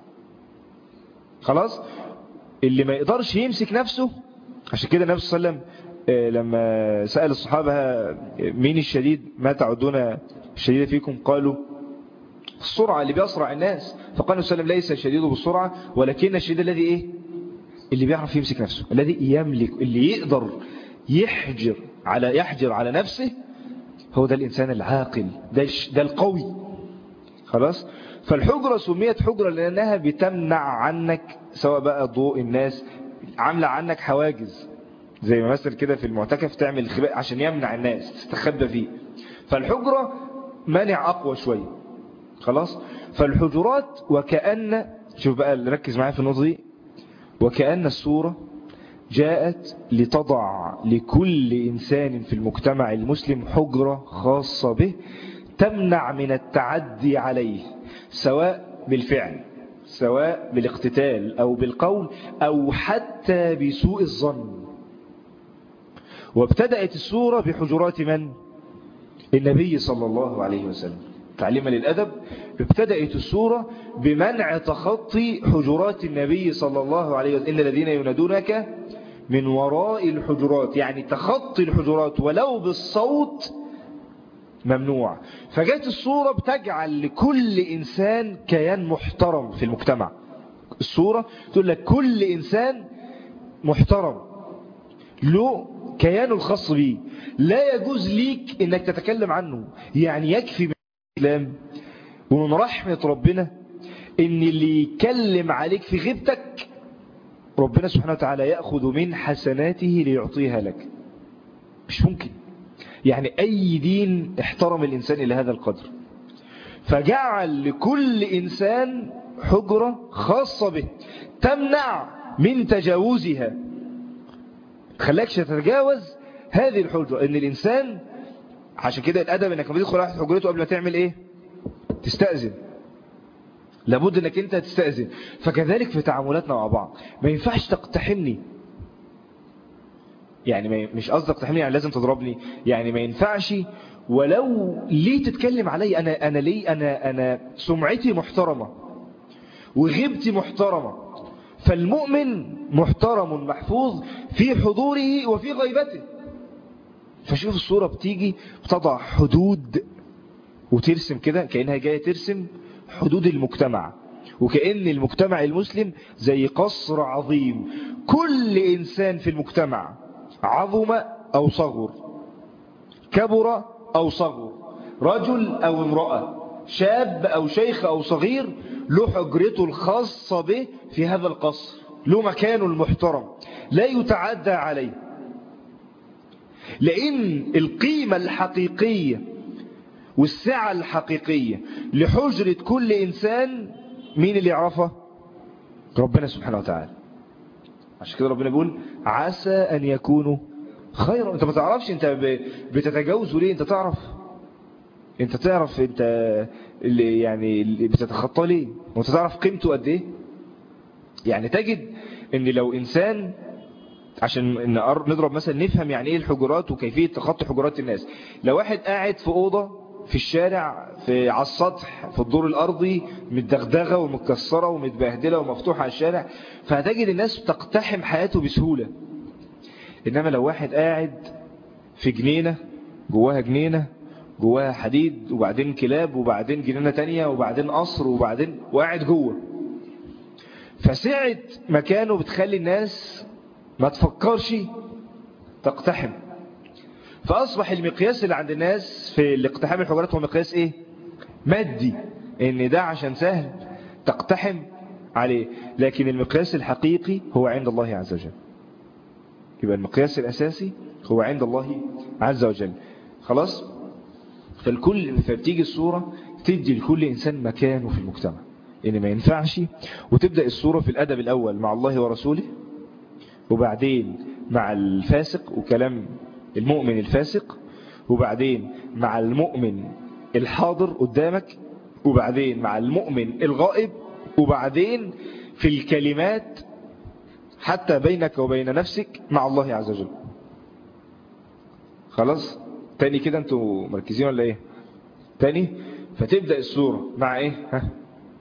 خلاص اللي ما يقدرش يمسك نفسه عشان كده النبي صلى الله عليه وسلم لما سأل الصحابة مين الشديد ما تعدون الشديد فيكم قالوا السرعة اللي بيسرع الناس فقال النبي ليس الشديد بالسرعة ولكن الشديد الذي ايه اللي بيعرف يمسك نفسه الذي يملك اللي يقدر يحجر على يحجر على نفسه هو ده الإنسان العاقل ده, ده القوي خلاص فالحجرة سميت حجرة لأنها بتمنع عنك سواء بقى ضوء الناس عاملة عنك حواجز زي ما مثل كده في المعتكف تعمل خباء عشان يمنع الناس تستخبى فيه فالحجرة مانع أقوى شوية خلاص فالحجرات وكأن شوف بقى ركز معايا في النقطة دي وكأن السورة جاءت لتضع لكل إنسان في المجتمع المسلم حجرة خاصة به تمنع من التعدي عليه سواء بالفعل سواء بالاقتتال أو بالقول أو حتى بسوء الظن وابتدأت السورة بحجرات من؟ النبي صلى الله عليه وسلم تعليما للأدب ابتدأت السورة بمنع تخطي حجرات النبي صلى الله عليه وسلم إن الذين ينادونك من وراء الحجرات يعني تخطي الحجرات ولو بالصوت ممنوع فجاءت الصورة بتجعل لكل إنسان كيان محترم في المجتمع الصورة تقول لك كل إنسان محترم له كيانه الخاص به لا يجوز ليك انك تتكلم عنه يعني يكفي من الإسلام ومن رحمة ربنا ان اللي يتكلم عليك في غيبتك ربنا سبحانه وتعالى يأخذ من حسناته ليعطيها لك مش ممكن يعني أي دين احترم الإنسان إلى هذا القدر فجعل لكل إنسان حجرة خاصة به تمنع من تجاوزها خلاكش تتجاوز هذه الحجرة ان الانسان عشان كده الادب انك لما تدخل واحد حجرته قبل ما تعمل ايه تستأذن لابد انك انت تستأذن فكذلك في تعاملاتنا مع بعض ما ينفعش تقتحمني يعني مش قصدك تقتحمني يعني لازم تضربني يعني ما ينفعش ولو ليه تتكلم علي انا انا ليه انا انا سمعتي محترمه وغيبتي محترمه فالمؤمن محترم محفوظ في حضوره وفي غيبته فشوف الصورة بتيجي بتضع حدود وترسم كده كأنها جاية ترسم حدود المجتمع وكأن المجتمع المسلم زي قصر عظيم كل إنسان في المجتمع عظم أو صغر كبر أو صغر رجل أو امرأة شاب أو شيخ أو صغير له حجرته الخاصة به في هذا القصر له مكانه المحترم لا يتعدى عليه لأن القيمة الحقيقية والسعة الحقيقية لحجرة كل إنسان مين اللي يعرفها ربنا سبحانه وتعالى عشان كده ربنا بيقول عسى أن يكونوا خيرا انت ما تعرفش انت بتتجاوزه ليه انت تعرف انت تعرف انت اللي يعني اللي بتتخطى ليه وانت تعرف قيمته قد ايه يعني تجد ان لو انسان عشان نضرب مثلا نفهم يعني ايه الحجرات وكيفية تخطي حجرات الناس لو واحد قاعد في اوضة في الشارع في على السطح في الدور الارضي متدغدغه ومتكسره ومتبهدله ومفتوحه على الشارع فهتجد الناس تقتحم حياته بسهوله انما لو واحد قاعد في جنينه جواها جنينه جواها حديد وبعدين كلاب وبعدين جنينة تانية وبعدين قصر وبعدين وقاعد جوه فسعة مكانه بتخلي الناس ما تفكرش تقتحم فأصبح المقياس اللي عند الناس في الاقتحام الحجرات هو مقياس ايه مادي ان ده عشان سهل تقتحم عليه لكن المقياس الحقيقي هو عند الله عز وجل يبقى المقياس الأساسي هو عند الله عز وجل خلاص فالكل فبتيجي الصورة تدي لكل إنسان مكانه في المجتمع إن ما ينفعش وتبدأ الصورة في الأدب الأول مع الله ورسوله وبعدين مع الفاسق وكلام المؤمن الفاسق وبعدين مع المؤمن الحاضر قدامك وبعدين مع المؤمن الغائب وبعدين في الكلمات حتى بينك وبين نفسك مع الله عز وجل خلاص تاني كده انتوا مركزين ولا ايه تاني فتبدأ السورة مع ايه ها؟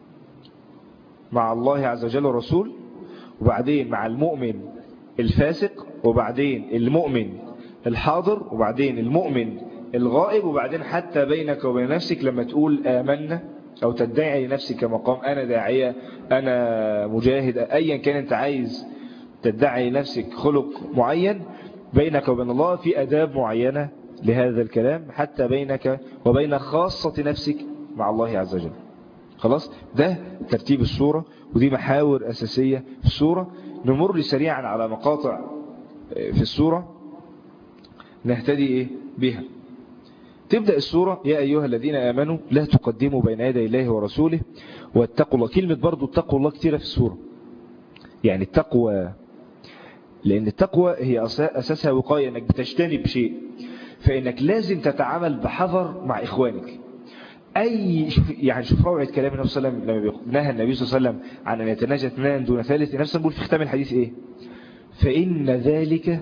مع الله عز وجل والرسول وبعدين مع المؤمن الفاسق وبعدين المؤمن الحاضر وبعدين المؤمن الغائب وبعدين حتى بينك وبين نفسك لما تقول آمنا أو تدعي لنفسك مقام أنا داعية أنا مجاهد أيا كان أنت عايز تدعي لنفسك خلق معين بينك وبين الله في أداب معينة لهذا الكلام حتى بينك وبين خاصة نفسك مع الله عز وجل خلاص ده ترتيب السورة ودي محاور أساسية في السورة نمر سريعا على مقاطع في السورة نهتدي إيه بها تبدأ السورة يا أيها الذين آمنوا لا تقدموا بين يدي الله ورسوله واتقوا الله كلمة برضو اتقوا الله كتيرة في السورة يعني التقوى لأن التقوى هي أساسها وقاية أنك بتجتنب شيء فإنك لازم تتعامل بحذر مع إخوانك أي شوف يعني شوف روعة كلام النبي صلى الله عليه وسلم لما نهى النبي صلى الله عليه وسلم عن أن يتناجى اثنان دون ثالث نفسه نقول في ختام الحديث إيه فإن ذلك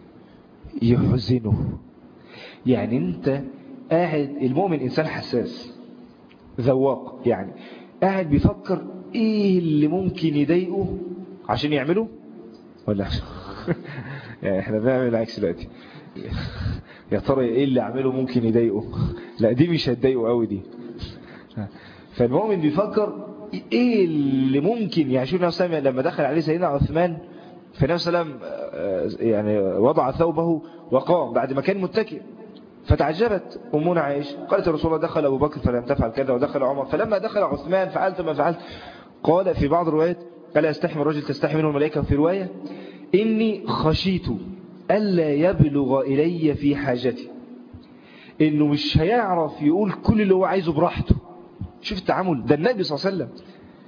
يحزنه يعني أنت قاعد المؤمن إنسان حساس ذواق يعني قاعد بيفكر إيه اللي ممكن يضايقه عشان يعمله ولا يعني احنا بنعمل العكس دلوقتي يا ترى ايه اللي اعمله ممكن يضايقه لا دي مش هتضايقه قوي دي فالمؤمن بيفكر ايه اللي ممكن يعني شوف نفسه لما دخل عليه سيدنا عثمان فالنبي صلى الله عليه وسلم يعني وضع ثوبه وقام بعد ما كان متكئ فتعجبت أمنا عائشة قالت رسول الله دخل أبو بكر فلم تفعل كذا ودخل عمر فلما دخل عثمان فعلت ما فعلت قال في بعض الروايات ألا يستحمل الرجل تستحي منه الملائكة في رواية إني خشيت ألا يبلغ إلي في حاجتي إنه مش هيعرف يقول كل اللي هو عايزه براحته شوف التعامل ده النبي صلى الله عليه وسلم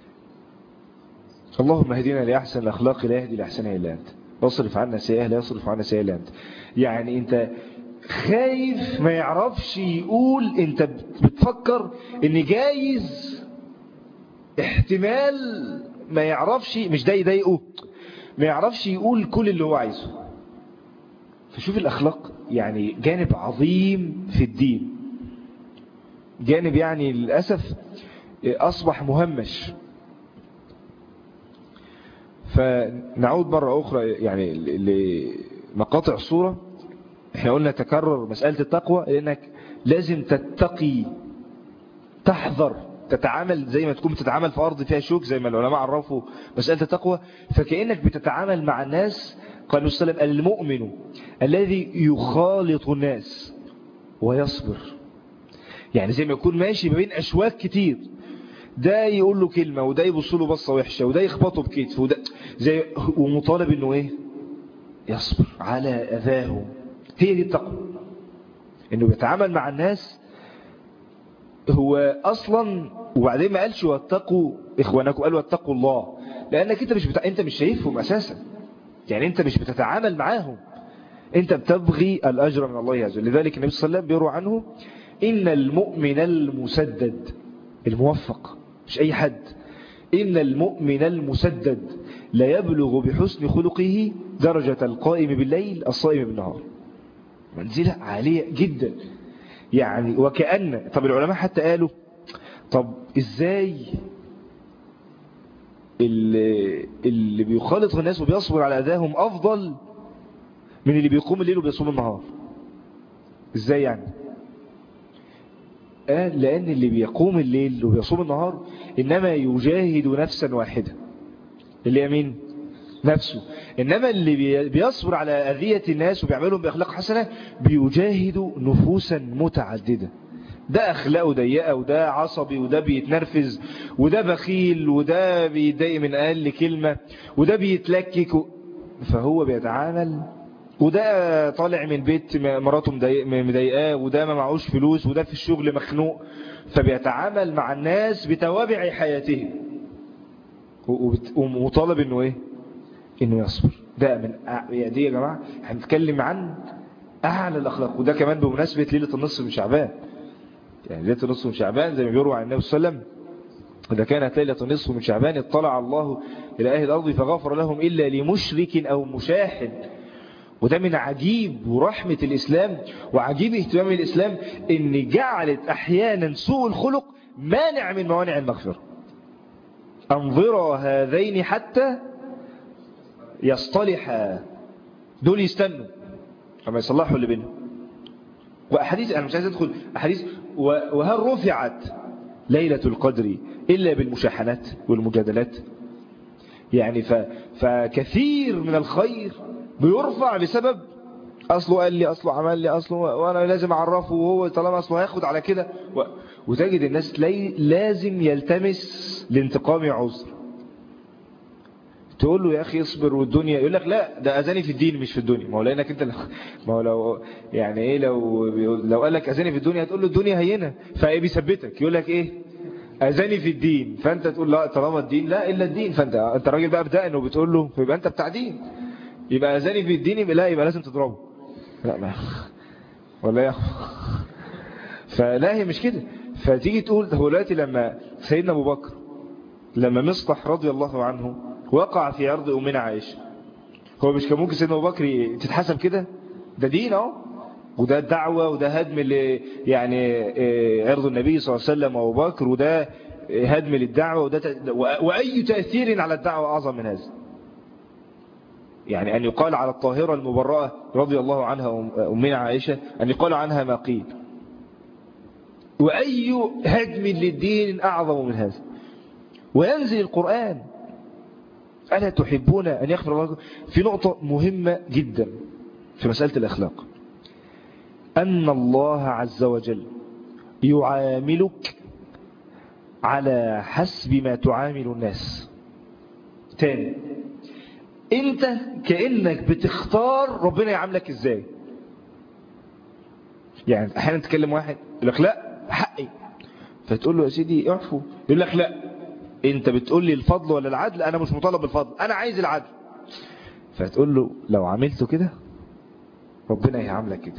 اللهم اهدنا لأحسن الأخلاق لا يهدي لأحسنها إلا أنت واصرف عنا سيئة لا يصرف عنا سيئة إلا أنت يعني أنت خايف ما يعرفش يقول أنت بتفكر إن جايز احتمال ما يعرفش مش ده يضايقه ما يعرفش يقول كل اللي هو عايزه فشوف الأخلاق يعني جانب عظيم في الدين جانب يعني للأسف أصبح مهمش فنعود مرة أخرى يعني لمقاطع الصورة احنا قلنا تكرر مسألة التقوى لأنك لازم تتقي تحذر تتعامل زي ما تكون بتتعامل في أرض فيها شوك زي ما العلماء عرفوا مسألة التقوى فكأنك بتتعامل مع الناس قال النبي صلى الله عليه وسلم المؤمن الذي يخالط الناس ويصبر يعني زي ما يكون ماشي ما بين أشواك كتير ده يقول له كلمة وده يبص له بصة وحشة وده يخبطه بكتف وده زي ومطالب انه ايه يصبر على أذاهم هي دي التقوى انه بيتعامل مع الناس هو اصلا وبعدين ما قالش واتقوا اخوانكم قال واتقوا الله لانك انت مش بتاع انت مش شايفهم اساسا يعني انت مش بتتعامل معاهم انت بتبغي الاجر من الله عز وجل لذلك النبي صلى الله عليه وسلم بيروى عنه ان المؤمن المسدد الموفق مش اي حد ان المؤمن المسدد لا يبلغ بحسن خلقه درجة القائم بالليل الصائم بالنهار منزلة عالية جدا يعني وكأن طب العلماء حتى قالوا طب ازاي اللي, اللي بيخالط الناس وبيصبر على أذاهم أفضل من اللي بيقوم الليل وبيصوم النهار ازاي يعني قال لأن اللي بيقوم الليل وبيصوم النهار إنما يجاهد نفسا واحدة اللي هي مين نفسه إنما اللي بيصبر على أذية الناس وبيعملهم بأخلاق حسنة بيجاهد نفوسا متعددة ده أخلاقه ضيقة وده عصبي وده بيتنرفز وده بخيل وده بيتضايق من أقل كلمة وده بيتلكك فهو بيتعامل وده طالع من بيت مراته مضايقاه وده ما معهوش فلوس وده في الشغل مخنوق فبيتعامل مع الناس بتوابع حياته ومطالب انه ايه انه يصبر ده من أع... دي يا جماعة هنتكلم عن اعلى الاخلاق وده كمان بمناسبة ليلة النصف من شعبان يعني ليلة النصف من شعبان زي ما بيروى عن النبي صلى الله عليه وسلم إذا كانت ليلة النصف من شعبان اطلع الله إلى أهل الأرض فغفر لهم إلا لمشرك أو مشاحن وده من عجيب ورحمة الإسلام وعجيب اهتمام الإسلام إن جعلت أحيانا سوء الخلق مانع من موانع المغفرة أنظر هذين حتى يصطلحا دول يستنوا لما يصلحوا اللي بينهم وأحاديث أنا مش عايز أدخل أحاديث وهل رفعت ليلة القدر إلا بالمشاحنات والمجادلات يعني ف... فكثير من الخير بيرفع بسبب أصله قال لي أصله عمل لي أصله وأنا لازم أعرفه وهو طالما أصله هياخد على كده و... وتجد الناس لي... لازم يلتمس لانتقام عذر تقول له يا أخي اصبر والدنيا يقول لك لا ده أذاني في الدين مش في الدنيا ما هو لأنك أنت لو... ما هو لو يعني إيه لو لو قال لك أذاني في الدنيا هتقول له الدنيا هينة فإيه بيثبتك يقول لك إيه أذاني في الدين فأنت تقول لا طالما الدين لا إلا الدين فأنت أنت راجل بقى بدأ إنه بتقول له فيبقى أنت بتاع دين يبقى أذاني في الدين يبقى لا يبقى لازم تضربه لا ما ولا يا فلا هي مش كده فتيجي تقول هو دلوقتي لما سيدنا أبو بكر لما مصطح رضي الله عنه وقع في عرض أمنا عائشة هو مش كان ممكن سيدنا أبو بكر تتحسب كده ده دين اهو وده الدعوة وده هدم اللي يعني عرض النبي صلى الله عليه وسلم وابو بكر وده هدم للدعوة وده وأي تأثير على الدعوة أعظم من هذا يعني أن يقال على الطاهرة المبرأة رضي الله عنها أمنا عائشة أن يقال عنها ما قيل وأي هدم للدين أعظم من هذا وينزل القرآن ألا تحبون أن يغفر الله لكم في نقطة مهمة جدا في مسألة الأخلاق أن الله عز وجل يعاملك على حسب ما تعامل الناس تاني انت كأنك بتختار ربنا يعاملك ازاي يعني احيانا تكلم واحد يقول لك لا حقي فتقول له يا سيدي اعفو يقول لك لا انت بتقول لي الفضل ولا العدل انا مش مطالب بالفضل انا عايز العدل فتقول له لو عملته كده ربنا هيعاملك كده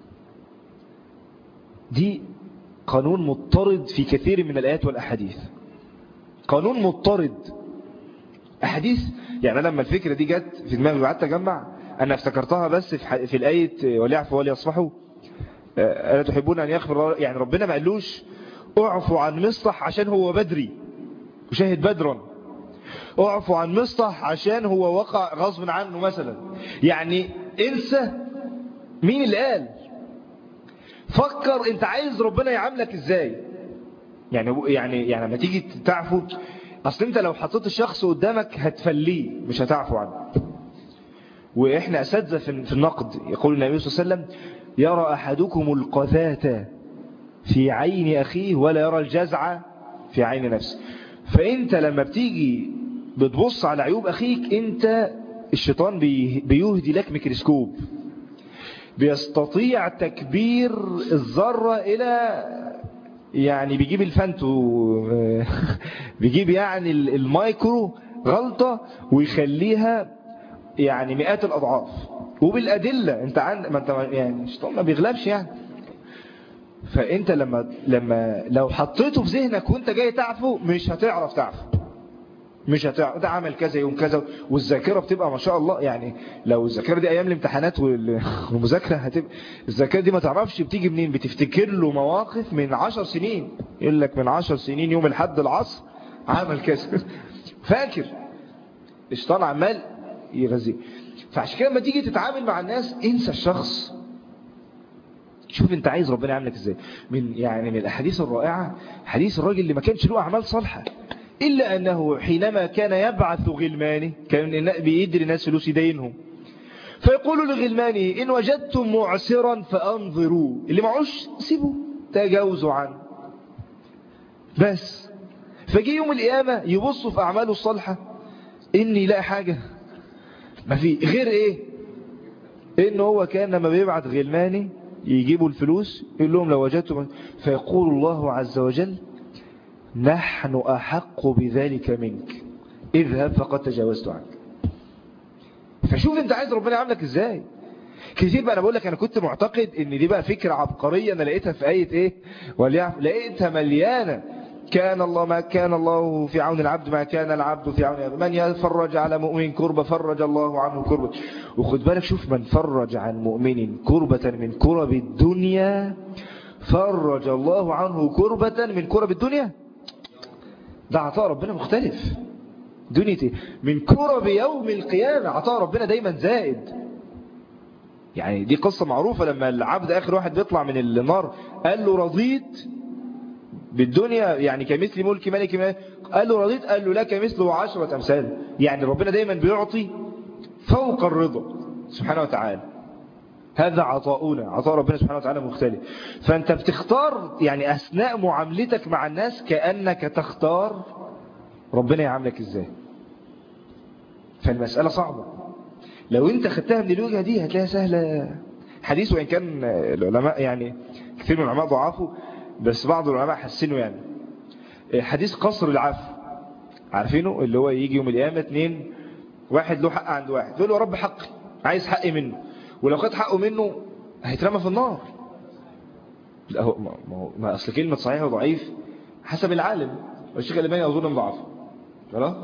دي قانون مضطرد في كثير من الآيات والأحاديث قانون مضطرد أحاديث يعني أنا لما الفكرة دي جت في دماغي وقعدت أجمع أنا افتكرتها بس في, في الآية وليعفوا وليصفحوا ألا تحبون أن يغفر يعني ربنا ما قالوش اعفوا عن مصطح عشان هو بدري وشاهد بدرا اعفوا عن مصطح عشان هو وقع غصب عنه مثلا يعني انسى مين اللي قال فكر انت عايز ربنا يعاملك ازاي يعني يعني يعني لما تيجي تعفو اصل انت لو حطيت الشخص قدامك هتفليه مش هتعفو عنه واحنا اساتذه في النقد يقول النبي صلى الله عليه وسلم يرى احدكم القذاة في عين اخيه ولا يرى الجزع في عين نفسه فانت لما بتيجي بتبص على عيوب اخيك انت الشيطان بيهدي لك ميكروسكوب بيستطيع تكبير الذرة إلى يعني بيجيب الفانتو بيجيب يعني المايكرو غلطة ويخليها يعني مئات الأضعاف وبالأدلة انت عند ما انت يعني الشيطان ما بيغلبش يعني فانت لما لما لو حطيته في ذهنك وانت جاي تعفو مش هتعرف تعفو مش هتعرف ده عمل كذا يوم كذا والذاكرة بتبقى ما شاء الله يعني لو الذاكرة دي ايام الامتحانات والمذاكرة هتبقى الذاكرة دي ما تعرفش بتيجي منين بتفتكر له مواقف من عشر سنين يقول لك من عشر سنين يوم الحد العصر عمل كذا فاكر الشيطان عمال يغذيه فعشان كده لما تيجي تتعامل مع الناس انسى الشخص شوف انت عايز ربنا يعملك ازاي من يعني من الاحاديث الرائعة حديث الراجل اللي ما كانش له اعمال صالحة الا انه حينما كان يبعث غلمانه كان بيدري الناس فلوس يدينهم فيقول لغلمانه ان وجدتم معسرا فانظروا اللي معوش سيبوا تجاوزوا عنه بس فجي يوم القيامة يبصوا في اعماله الصالحة اني لا حاجة ما في غير ايه ان هو كان لما بيبعت غلماني يجيبوا الفلوس يقول لهم لو وجدتم فيقول الله عز وجل نحن أحق بذلك منك اذهب فقد تجاوزت عنك فشوف انت عايز ربنا يعملك ازاي كتير بقى انا بقول لك انا كنت معتقد ان دي بقى فكرة عبقرية انا لقيتها في اية ايه وليعف لقيتها مليانة كان الله ما كان الله في عون العبد ما كان العبد في عون من يفرج على مؤمن كربة فرج الله عنه كربة وخد بالك شوف من فرج عن مؤمن كربة من كرب الدنيا فرج الله عنه كربة من كرب الدنيا ده عطاء ربنا مختلف دنيتي من كرب يوم القيامة عطاء ربنا دايما زائد يعني دي قصة معروفة لما العبد آخر واحد بيطلع من النار قال له رضيت بالدنيا يعني كمثل ملك ملك ملك قال له رضيت قال له لك مثله عشرة أمثال يعني ربنا دايما بيعطي فوق الرضا سبحانه وتعالى هذا عطاؤنا عطاء ربنا سبحانه وتعالى مختلف فأنت بتختار يعني أثناء معاملتك مع الناس كأنك تختار ربنا يعاملك إزاي فالمسألة صعبة لو انت خدتها من الوجهة دي هتلاقيها سهلة حديث وإن كان العلماء يعني كثير من العلماء ضعافوا بس بعض العلماء حسنوا يعني حديث قصر العفو عارفينه اللي هو يجي يوم القيامة اتنين واحد له حق عند واحد يقول له رب حقي عايز حقي منه ولو خد حقه منه هيترمى في النار لا هو ما, ما, ما أصل كلمة صحيح وضعيف حسب العالم والشيخ الألباني أظن ضعف خلاص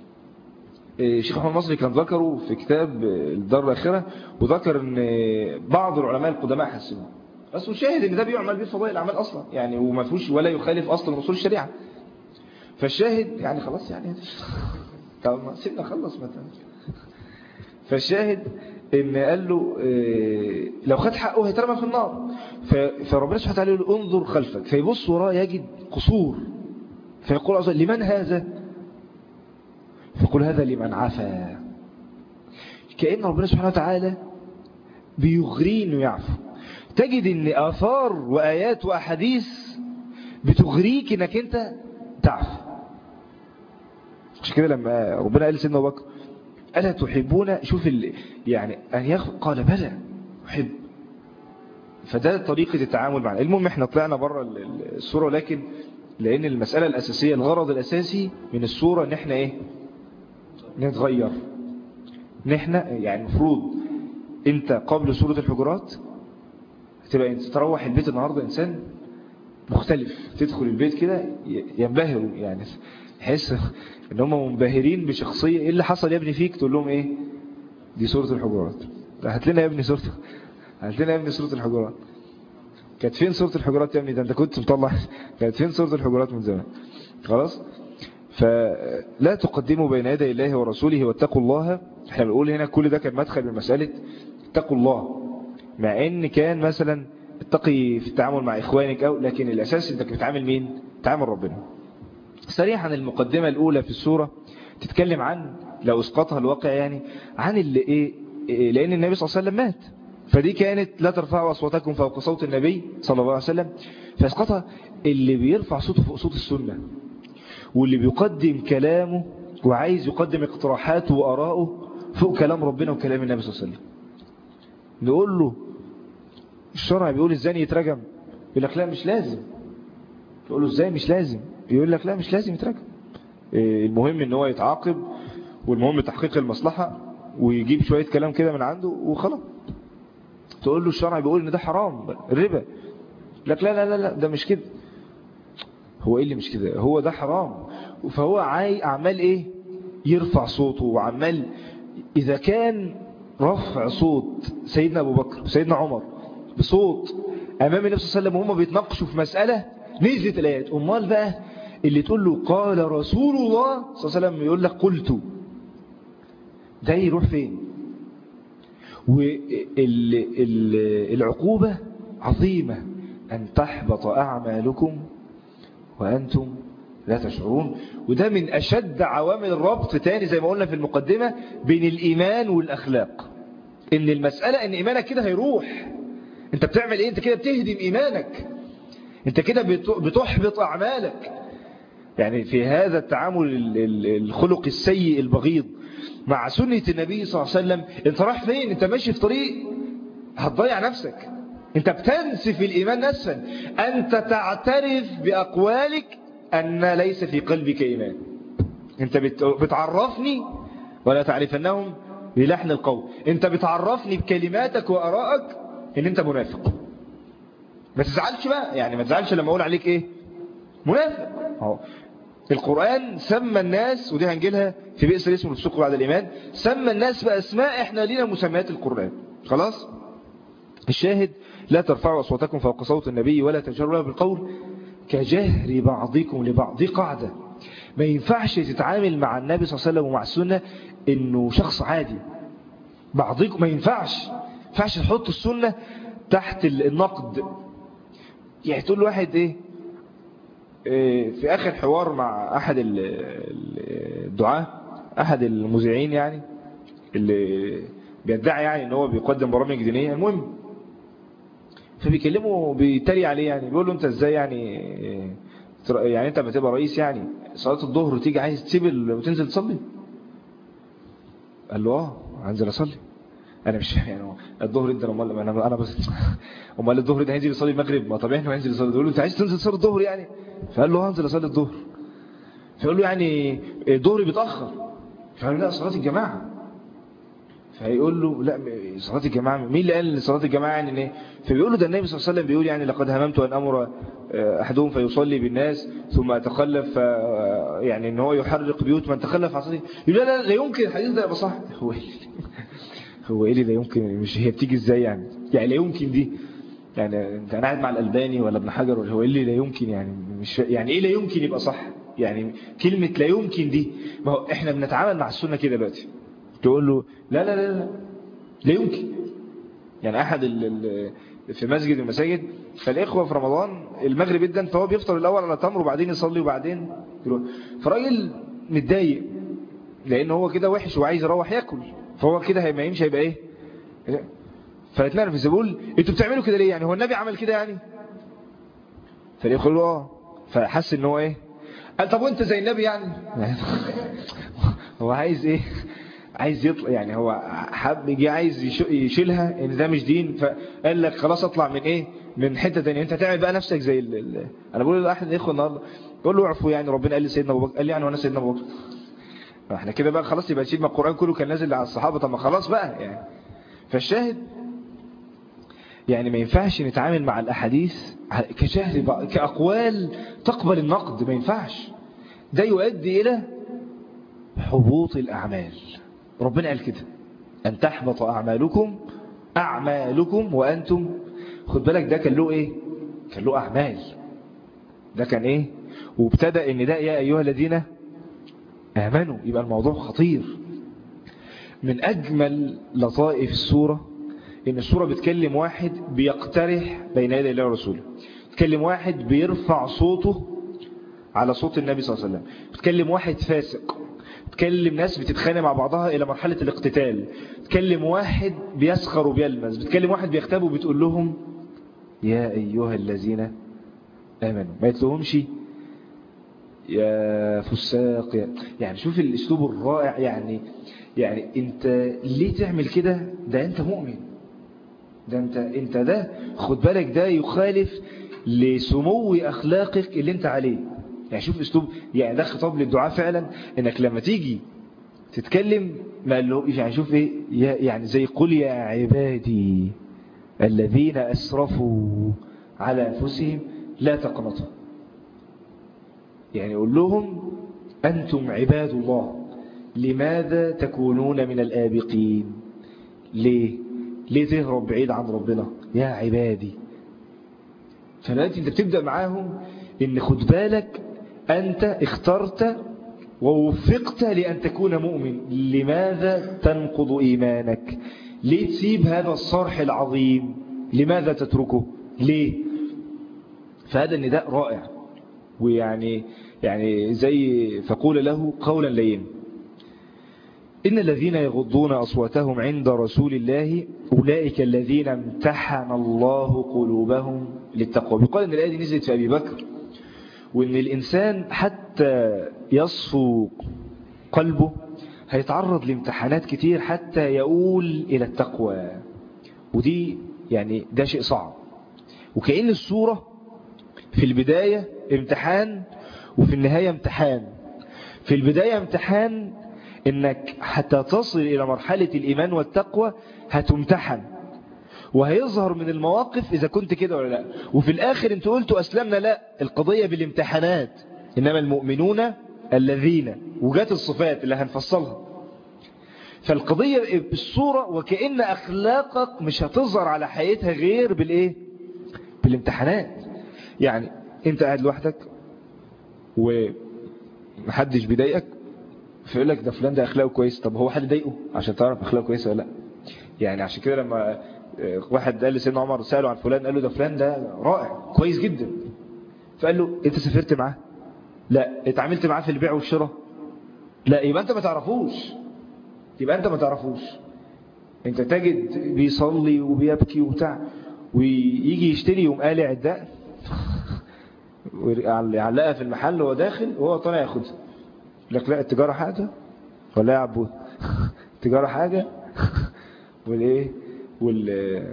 الشيخ محمد مصري كان ذكره في كتاب الدار الآخرة وذكر ان بعض العلماء القدماء حسنوه بس وشاهد ان ده بيعمل بيه فضائل الاعمال اصلا يعني وما فيهوش ولا يخالف اصلا اصول الشريعه فالشاهد يعني خلاص يعني طب ما سيبنا خلص مثلا فالشاهد ان قال له إيه لو خد حقه هيترمى في النار فربنا سبحانه وتعالى يقول انظر خلفك فيبص وراه يجد قصور فيقول عز لمن هذا فيقول هذا لمن عفا كأن ربنا سبحانه وتعالى بيغري انه يعفو تجد ان آثار وآيات وأحاديث بتغريك انك انت تعفو مش كده لما ربنا قال سيدنا ابو بكر ألا تحبون شوف ال... يعني أن يخ... قال بلى أحب فده طريقة التعامل معنا المهم احنا طلعنا بره الصورة لكن لأن المسألة الأساسية الغرض الأساسي من الصورة ان احنا ايه نتغير ان احنا يعني المفروض انت قبل سورة الحجرات تبقى انت تروح البيت النهاردة انسان مختلف تدخل البيت كده ينبهروا يعني تحس ان هم منبهرين بشخصية ايه اللي حصل يا ابني فيك تقول لهم ايه دي سورة الحجرات هات لنا يا ابني سورة هات لنا يا ابني سورة الحجرات كانت فين سورة الحجرات يا ابني ده انت كنت مطلع كانت فين سورة الحجرات من زمان خلاص فلا تقدموا بين يدي الله ورسوله واتقوا الله احنا بنقول هنا كل ده كان مدخل من مسألة اتقوا الله مع ان كان مثلا اتقي في التعامل مع اخوانك او لكن الاساس انك بتعامل مين تعامل ربنا سريعا المقدمة الاولى في السورة تتكلم عن لو اسقطها الواقع يعني عن اللي ايه, إيه لان النبي صلى الله عليه وسلم مات فدي كانت لا ترفعوا اصواتكم فوق صوت النبي صلى الله عليه وسلم فاسقطها اللي بيرفع صوته فوق صوت السنة واللي بيقدم كلامه وعايز يقدم اقتراحاته وآراءه فوق كلام ربنا وكلام النبي صلى الله عليه وسلم نقول له الشرع بيقول الزاني يترجم يقول لك لا مش لازم يقول له ازاي مش لازم يقول لك لا مش لازم يترجم المهم ان هو يتعاقب والمهم تحقيق المصلحة ويجيب شوية كلام كده من عنده وخلاص تقول له الشرع بيقول ان ده حرام الربا لك لا لا لا لا ده مش كده هو ايه اللي مش كده هو ده حرام فهو عاي عمال ايه يرفع صوته وعمال اذا كان رفع صوت سيدنا ابو بكر وسيدنا عمر بصوت امام النبي صلى الله عليه وسلم وهم بيتناقشوا في مسألة نزلت الايات امال بقى اللي تقول له قال رسول الله صلى الله عليه وسلم يقول لك قلت ده يروح فين والعقوبة عظيمة أن تحبط أعمالكم وأنتم لا تشعرون وده من أشد عوامل الربط تاني زي ما قلنا في المقدمة بين الإيمان والأخلاق إن المسألة إن إيمانك كده هيروح أنت بتعمل إيه أنت كده بتهدم إيمانك أنت كده بتحبط أعمالك يعني في هذا التعامل الخلق السيء البغيض مع سنة النبي صلى الله عليه وسلم انت رايح فين انت ماشي في طريق هتضيع نفسك انت بتنسف الإيمان نسفا أنت تعترف بأقوالك أن ليس في قلبك إيمان انت بتعرفني ولا تعرفنهم بلحن القول انت بتعرفني بكلماتك وأرائك ان انت منافق ما تزعلش بقى يعني ما تزعلش لما اقول عليك ايه منافق اهو القرآن سمى الناس ودي هنجيلها في بئس الاسم والفسوق بعد الإيمان سمى الناس بأسماء احنا لنا مسميات القرآن خلاص الشاهد لا ترفعوا أصواتكم فوق صوت النبي ولا تجهروا له بالقول كجهر بعضكم لبعض دي قاعدة ما ينفعش تتعامل مع النبي صلى الله عليه وسلم ومع السنة انه شخص عادي بعضكم ما ينفعش ما ينفعش تحط السنة تحت النقد يعني تقول واحد ايه في آخر حوار مع أحد الدعاة أحد المذيعين يعني اللي بيدعي يعني ان هو بيقدم برامج دينية المهم فبيكلمه بيتري عليه يعني بيقول له انت ازاي يعني يعني انت بتبقى رئيس يعني صلاة الظهر تيجي عايز تسيب وتنزل تصلي قال له اه هنزل اصلي انا مش يعني الظهر انت امال انا انا بس امال الظهر ده هينزل يصلي المغرب ما طبيعي انه هينزل يصلي يقول له انت عايز تنزل تصلي الظهر يعني فقال له هنزل اصلي الظهر فيقول له يعني الظهر بيتاخر فقال له لا صلاه الجماعه فيقول له لا صلاه الجماعه مين اللي قال صلاه الجماعه يعني ايه فبيقول له ده النبي صلى الله عليه وسلم بيقول يعني لقد هممت ان امر احدهم فيصلي بالناس ثم اتخلف يعني ان هو يحرق بيوت من تخلف عن صلاه يقول لا لا لا يمكن الحديث ده يبقى صح هو هو ايه اللي لا يمكن مش هي بتيجي ازاي يعني يعني لا يمكن دي يعني انت انا قاعد مع الالباني ولا ابن حجر ولا هو ايه اللي لا يمكن يعني مش يعني ايه لا يمكن يبقى صح يعني كلمة لا يمكن دي ما هو احنا بنتعامل مع السنة كده دلوقتي تقول له لا لا لا لا لا يمكن يعني احد ال في مسجد المساجد فالاخوه في رمضان المغرب جدا فهو بيفطر الاول على تمر وبعدين يصلي وبعدين يروح فراجل متضايق لان هو كده وحش وعايز يروح ياكل فهو كده ما يمشي هيبقى ايه فاتنرفز بيقول انتوا بتعملوا كده ليه يعني هو النبي عمل كده يعني فيقول له اه فحس ان هو ايه قال طب وانت زي النبي يعني هو عايز ايه عايز يطلع يعني هو حب يجي عايز يشيلها ان ده مش دين فقال لك خلاص اطلع من ايه من حته ثانيه انت تعمل بقى نفسك زي ال ال انا بقول لاحد الاخوه النهارده بقول له اعفوا يعني ربنا قال لي سيدنا ابو بكر قال لي يعني وانا سيدنا ابو بكر احنا كده بقى خلاص يبقى نشيل ما القران كله كان نازل على الصحابه طب ما خلاص بقى يعني فالشاهد يعني ما ينفعش نتعامل مع الاحاديث كجهل كاقوال تقبل النقد ما ينفعش ده يؤدي الى حبوط الاعمال ربنا قال كده أن تحبط أعمالكم أعمالكم وأنتم خد بالك ده كان له إيه كان له أعمال ده كان إيه وابتدأ إن ده يا أيها الذين آمنوا يبقى الموضوع خطير من أجمل لطائف السورة إن السورة بتكلم واحد بيقترح بين يدي الله ورسوله بتكلم واحد بيرفع صوته على صوت النبي صلى الله عليه وسلم بتكلم واحد فاسق بتكلم ناس بتتخانق مع بعضها إلى مرحلة الاقتتال بتكلم واحد بيسخر وبيلمز بتكلم واحد بيغتاب وبتقول لهم يا أيها الذين آمنوا ما يتلهمش يا فساق يا يعني شوف الاسلوب الرائع يعني يعني انت ليه تعمل كده ده انت مؤمن ده انت انت ده خد بالك ده يخالف لسمو اخلاقك اللي انت عليه يعني شوف اسلوب يعني ده خطاب للدعاء فعلا انك لما تيجي تتكلم ما قال له يعني شوف ايه يعني زي قل يا عبادي الذين اسرفوا على انفسهم لا تقنطوا يعني قول لهم أنتم عباد الله لماذا تكونون من الآبقين ليه ليه تهرب بعيد عن ربنا يا عبادي فدلوقتي انت بتبدأ معاهم ان خد بالك أنت اخترت ووفقت لأن تكون مؤمن لماذا تنقض إيمانك ليه تسيب هذا الصرح العظيم لماذا تتركه ليه فهذا النداء رائع ويعني يعني زي فقول له قولا لين إن الذين يغضون أصواتهم عند رسول الله أولئك الذين امتحن الله قلوبهم للتقوى بيقال أن الآية دي نزلت في أبي بكر وأن الإنسان حتى يصفو قلبه هيتعرض لامتحانات كتير حتى يقول إلى التقوى ودي يعني ده شيء صعب وكأن الصورة في البداية امتحان وفي النهاية امتحان في البداية امتحان انك حتى تصل الى مرحلة الايمان والتقوى هتمتحن وهيظهر من المواقف اذا كنت كده ولا لا وفي الاخر انت قلتوا اسلمنا لا القضية بالامتحانات انما المؤمنون الذين وجات الصفات اللي هنفصلها فالقضية بالصورة وكأن اخلاقك مش هتظهر على حياتها غير بالايه بالامتحانات يعني انت قاعد لوحدك ومحدش بيضايقك فيقول لك ده فلان ده اخلاقه كويس طب هو حد ضايقه عشان تعرف اخلاقه كويسه ولا لا يعني عشان كده لما واحد قال لسيدنا عمر ساله عن فلان قال له ده فلان ده رائع كويس جدا فقال له انت سافرت معاه لا اتعاملت معاه في البيع والشراء لا يبقى انت ما تعرفوش يبقى انت ما تعرفوش انت تجد بيصلي وبيبكي وبتاع ويجي يشتري يوم قالع الدقن ويعلقها في المحل وهو داخل وهو طالع ياخدها لك لا التجارة حاجة ولا يا عبود التجارة حاجة والايه وال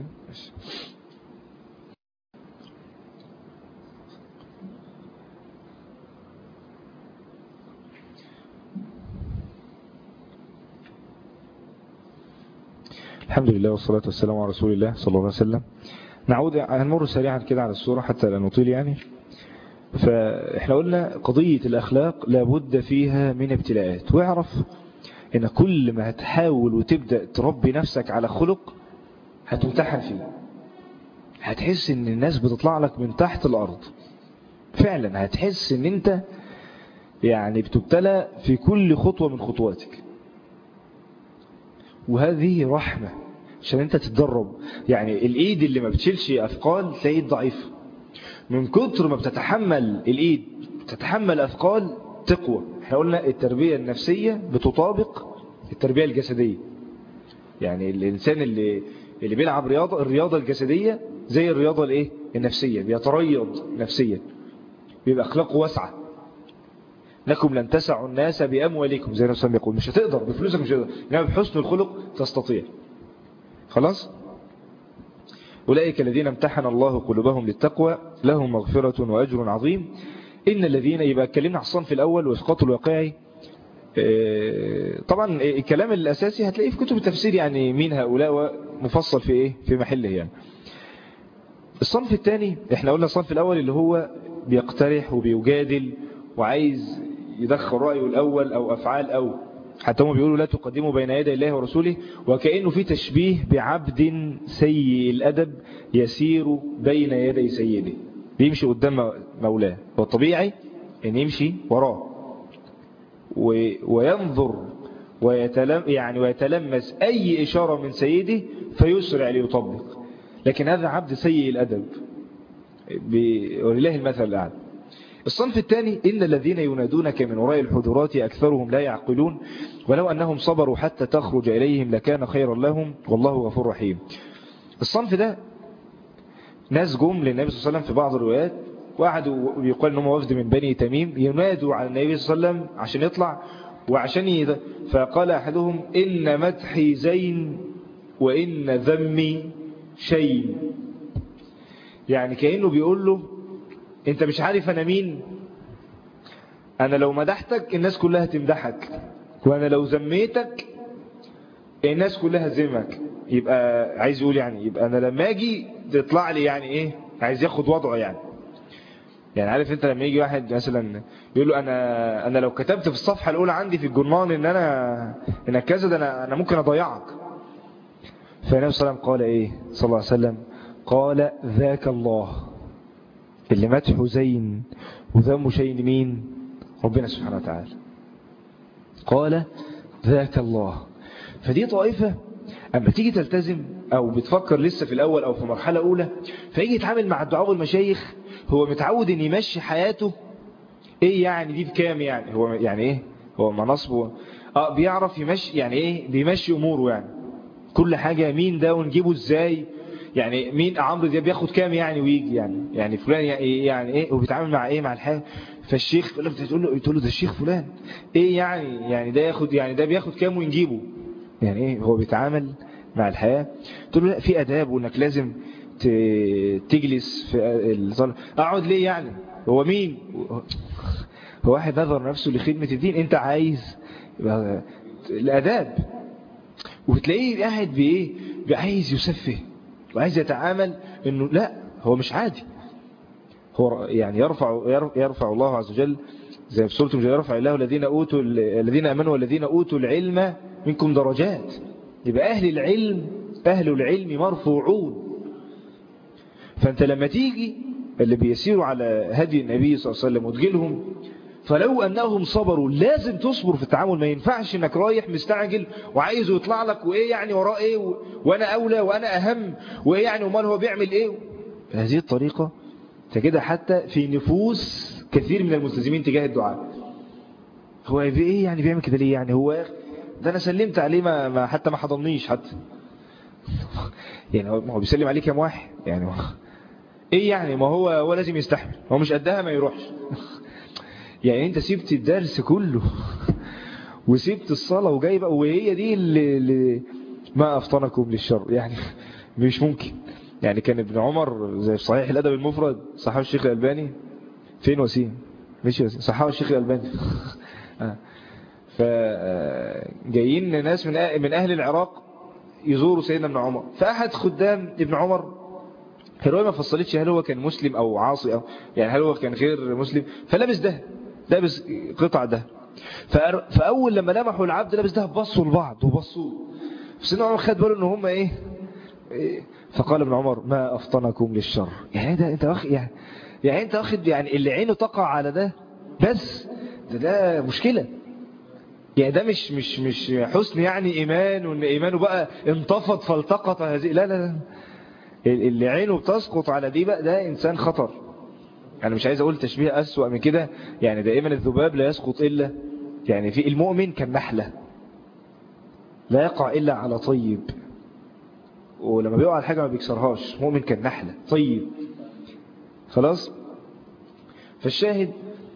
الحمد لله والصلاة والسلام على رسول الله صلى الله عليه وسلم نعود هنمر سريعا كده على الصورة حتى لا نطيل يعني فاحنا قلنا قضية الأخلاق لابد فيها من ابتلاءات واعرف ان كل ما هتحاول وتبدأ تربي نفسك على خلق هتمتحن فيه هتحس ان الناس بتطلع لك من تحت الأرض فعلا هتحس ان انت يعني بتبتلى في كل خطوة من خطواتك وهذه رحمة عشان انت تتدرب يعني الايد اللي ما بتشيلش اثقال تلاقي ايد ضعيفه من كتر ما بتتحمل الايد بتتحمل اثقال تقوى احنا قلنا التربية النفسية بتطابق التربية الجسدية يعني الانسان اللي اللي بيلعب رياضة الرياضة الجسدية زي الرياضة الايه النفسية بيتريض نفسيا بيبقى اخلاقه واسعة لكم لن تسعوا الناس بأموالكم زي نفسهم يقول مش هتقدر بفلوسك مش هتقدر انما بحسن الخلق تستطيع خلاص أولئك الذين امتحن الله قلوبهم للتقوى لهم مغفرة وأجر عظيم إن الذين يبقى اتكلمنا على الصنف الأول وإسقاط الواقعي طبعا الكلام الأساسي هتلاقيه في كتب التفسير يعني مين هؤلاء مفصل في إيه في محله يعني الصنف الثاني احنا قلنا الصنف الأول اللي هو بيقترح وبيجادل وعايز يدخل رأيه الأول أو أفعال أو حتى هم بيقولوا لا تقدموا بين يدي الله ورسوله وكأنه في تشبيه بعبد سيء الأدب يسير بين يدي سيده بيمشي قدام مولاه والطبيعي أن يمشي وراه وينظر ويتلم يعني ويتلمس أي إشارة من سيده فيسرع ليطبق لكن هذا عبد سيء الأدب ولله المثل الأعلى الصنف الثاني إن الذين ينادونك من وراء الحجرات أكثرهم لا يعقلون ولو أنهم صبروا حتى تخرج إليهم لكان خيرا لهم والله غفور رحيم الصنف ده ناس جم للنبي صلى الله عليه وسلم في بعض الروايات وقعدوا يقال انهم وفد من بني تميم ينادوا على النبي صلى الله عليه وسلم عشان يطلع وعشان يد... فقال أحدهم إن مدحي زين وإن ذمي شيء يعني كأنه بيقول له انت مش عارف انا مين انا لو مدحتك الناس كلها تمدحك وانا لو ذميتك الناس كلها زمك يبقى عايز يقول يعني يبقى انا لما اجي تطلع لي يعني ايه عايز ياخد وضعه يعني يعني عارف انت لما يجي واحد مثلا يقول له انا انا لو كتبت في الصفحه الاولى عندي في الجرنان ان انا انك كذا ده انا انا ممكن اضيعك فالنبي صلى الله عليه وسلم قال ايه صلى الله عليه وسلم قال ذاك الله اللي مدحه زين وذمه شيء مين ربنا سبحانه وتعالى قال ذاك الله فدي طائفة اما تيجي تلتزم او بتفكر لسه في الاول او في مرحلة اولى فيجي يتعامل مع الدعاء والمشايخ هو متعود ان يمشي حياته ايه يعني دي بكام يعني هو يعني ايه هو مناصبه اه بيعرف يمشي يعني ايه بيمشي اموره يعني كل حاجة مين ده ونجيبه ازاي يعني مين عمرو ده بياخد كام يعني ويجي يعني يعني فلان يعني, يعني ايه وبيتعامل مع ايه مع الحال فالشيخ تقول له تقول له تقول له ده الشيخ فلان ايه يعني يعني ده ياخد يعني ده بياخد كام ونجيبه يعني ايه هو بيتعامل مع الحياة تقول له لا في اداب وانك لازم تجلس في الظل اقعد ليه يعني هو مين هو واحد نظر نفسه لخدمة الدين انت عايز الاداب وتلاقيه قاعد بايه عايز يسفه وعايز يتعامل انه لا هو مش عادي هو يعني يرفع يرفع الله عز وجل زي في سورة المجادلة يرفع الله الذين اوتوا الذين امنوا والذين اوتوا العلم منكم درجات يبقى اهل العلم اهل العلم مرفوعون فانت لما تيجي اللي بيسيروا على هدي النبي صلى الله عليه وسلم وتجيلهم فلو أنهم صبروا لازم تصبر في التعامل ما ينفعش انك رايح مستعجل وعايزه يطلع لك وايه يعني وراه ايه و... وانا اولى وانا اهم وايه يعني امال هو بيعمل ايه بهذه الطريقة تجد حتى في نفوس كثير من الملتزمين تجاه الدعاء هو ايه يعني بيعمل كده ليه يعني هو ده انا سلمت عليه ما, ما حتى ما حضنيش حتى يعني هو بيسلم عليه كام واحد يعني هو ايه يعني ما هو هو لازم يستحمل هو مش قدها ما يروحش يعني انت سيبت الدرس كله وسيبت الصلاة وجاي بقى وهي دي اللي, اللي ما أفطنكم للشر يعني مش ممكن يعني كان ابن عمر زي في صحيح الأدب المفرد صحاب الشيخ الألباني فين وسيم مش وسيم صحاب الشيخ الألباني فجايين ناس من من أهل العراق يزوروا سيدنا ابن عمر فأحد خدام ابن عمر الرواية ما فصلتش هل هو كان مسلم أو عاصي أو يعني هل هو كان غير مسلم فلبس ده لابس قطع ده فأول لما لمحوا العبد لابس ده بصوا لبعض وبصوا سيدنا عمر خد باله ان هم ايه فقال ابن عمر ما أفطنكم للشر يعني ده انت واخد يعني, يعني انت واخد يعني اللي عينه تقع على ده بس ده, ده مشكلة يعني ده مش مش مش حسن يعني إيمان وإن إيمانه بقى انتفض فالتقط هذه لا لا لا اللي عينه بتسقط على دي بقى ده إنسان خطر أنا مش عايز أقول تشبيه أسوأ من كده يعني دائما الذباب لا يسقط إلا يعني في المؤمن كالنحلة لا يقع إلا على طيب ولما بيقع على حاجة ما بيكسرهاش مؤمن كالنحلة طيب خلاص فالشاهد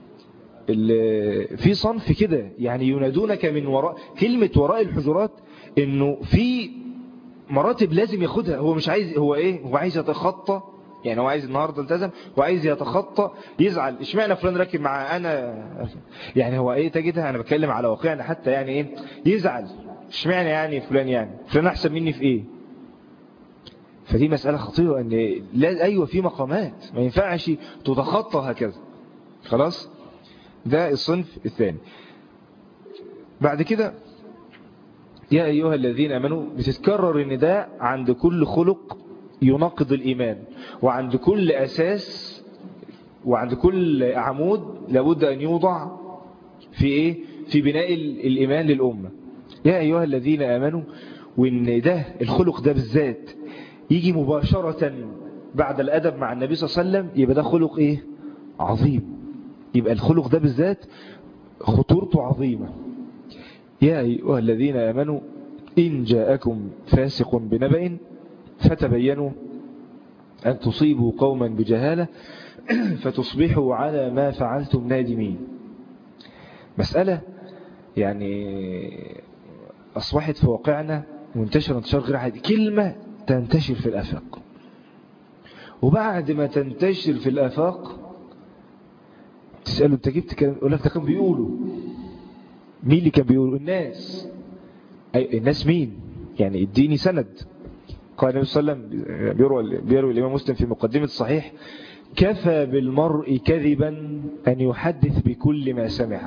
في صنف كده يعني ينادونك من وراء كلمة وراء الحجرات انه في مراتب لازم ياخدها هو مش عايز هو ايه هو عايز يتخطى يعني هو عايز النهاردة التزم وعايز يتخطى يزعل اشمعنى فلان راكب مع انا يعني هو ايه تجدها انا بتكلم على واقعنا حتى يعني ايه يزعل اشمعنى يعني فلان يعني فلان احسن مني في ايه فدي مسألة خطيرة ان لا ايوه في مقامات ما ينفعش تتخطى هكذا خلاص ده الصنف الثاني بعد كده يا أيها الذين أمنوا بتتكرر النداء عند كل خلق ينقض الإيمان وعند كل أساس وعند كل عمود لابد أن يوضع في إيه في بناء الإيمان للأمة يا أيها الذين آمنوا وإن ده الخلق ده بالذات يجي مباشرة بعد الأدب مع النبي صلى الله عليه وسلم يبقى ده خلق إيه عظيم يبقى الخلق ده بالذات خطورته عظيمة يا أيها الذين آمنوا إن جاءكم فاسق بنبأ فتبينوا أن تصيبوا قوما بجهالة فتصبحوا على ما فعلتم نادمين مسألة يعني أصبحت في واقعنا منتشرة انتشار غير عادي كلمة تنتشر في الأفاق وبعد ما تنتشر في الأفاق تسأله انت جبت كلام يقول لك ده كان بيقولوا مين اللي كان بيقولوا الناس أي الناس مين يعني اديني سند قال النبي صلى الله عليه وسلم بيروي, بيروي الإمام مسلم في مقدمة الصحيح كفى بالمرء كذبا أن يحدث بكل ما سمع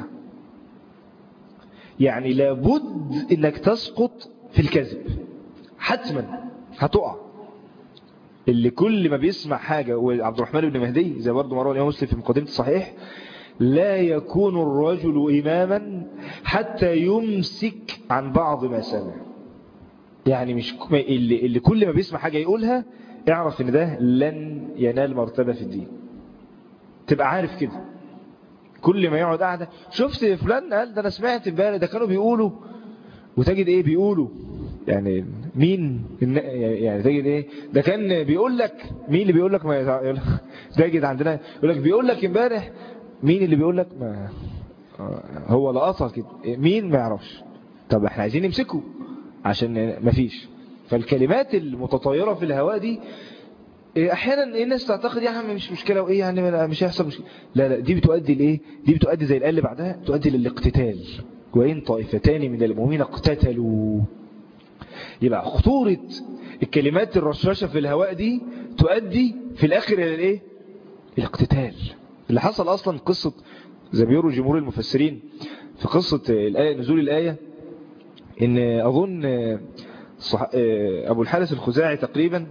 يعني لابد انك تسقط في الكذب حتما هتقع اللي كل ما بيسمع حاجة وعبد الرحمن بن مهدي زي برضه مروان الإمام مسلم في مقدمة الصحيح لا يكون الرجل إماما حتى يمسك عن بعض ما سمع يعني مش اللي, اللي كل ما بيسمع حاجة يقولها اعرف ان ده لن ينال مرتبة في الدين تبقى عارف كده كل ما يقعد قاعدة شفت فلان قال ده انا سمعت امبارح ده كانوا بيقولوا وتجد ايه بيقولوا يعني مين يعني تجد ايه ده كان بيقول لك مين اللي بيقول لك ما تجد عندنا يقول لك بيقول لك امبارح مين اللي بيقول لك ما هو لقطها كده مين ما يعرفش طب احنا عايزين نمسكه عشان ما فيش فالكلمات المتطايرة في الهواء دي احيانا الناس تعتقد يا عم مش مشكلة وايه يعني مش هيحصل مشكلة لا لا دي بتؤدي لايه دي بتؤدي زي الآية اللي بعدها تؤدي للاقتتال وإن طائفتان من المؤمنين اقتتلوا يبقى خطورة الكلمات الرشاشة في الهواء دي تؤدي في الآخر إلى الإيه؟ الاقتتال اللي حصل أصلا قصة زي بيقولوا جمهور المفسرين في قصة الآية نزول الآية إن أظن صح... أبو الحارث الخزاعي تقريبا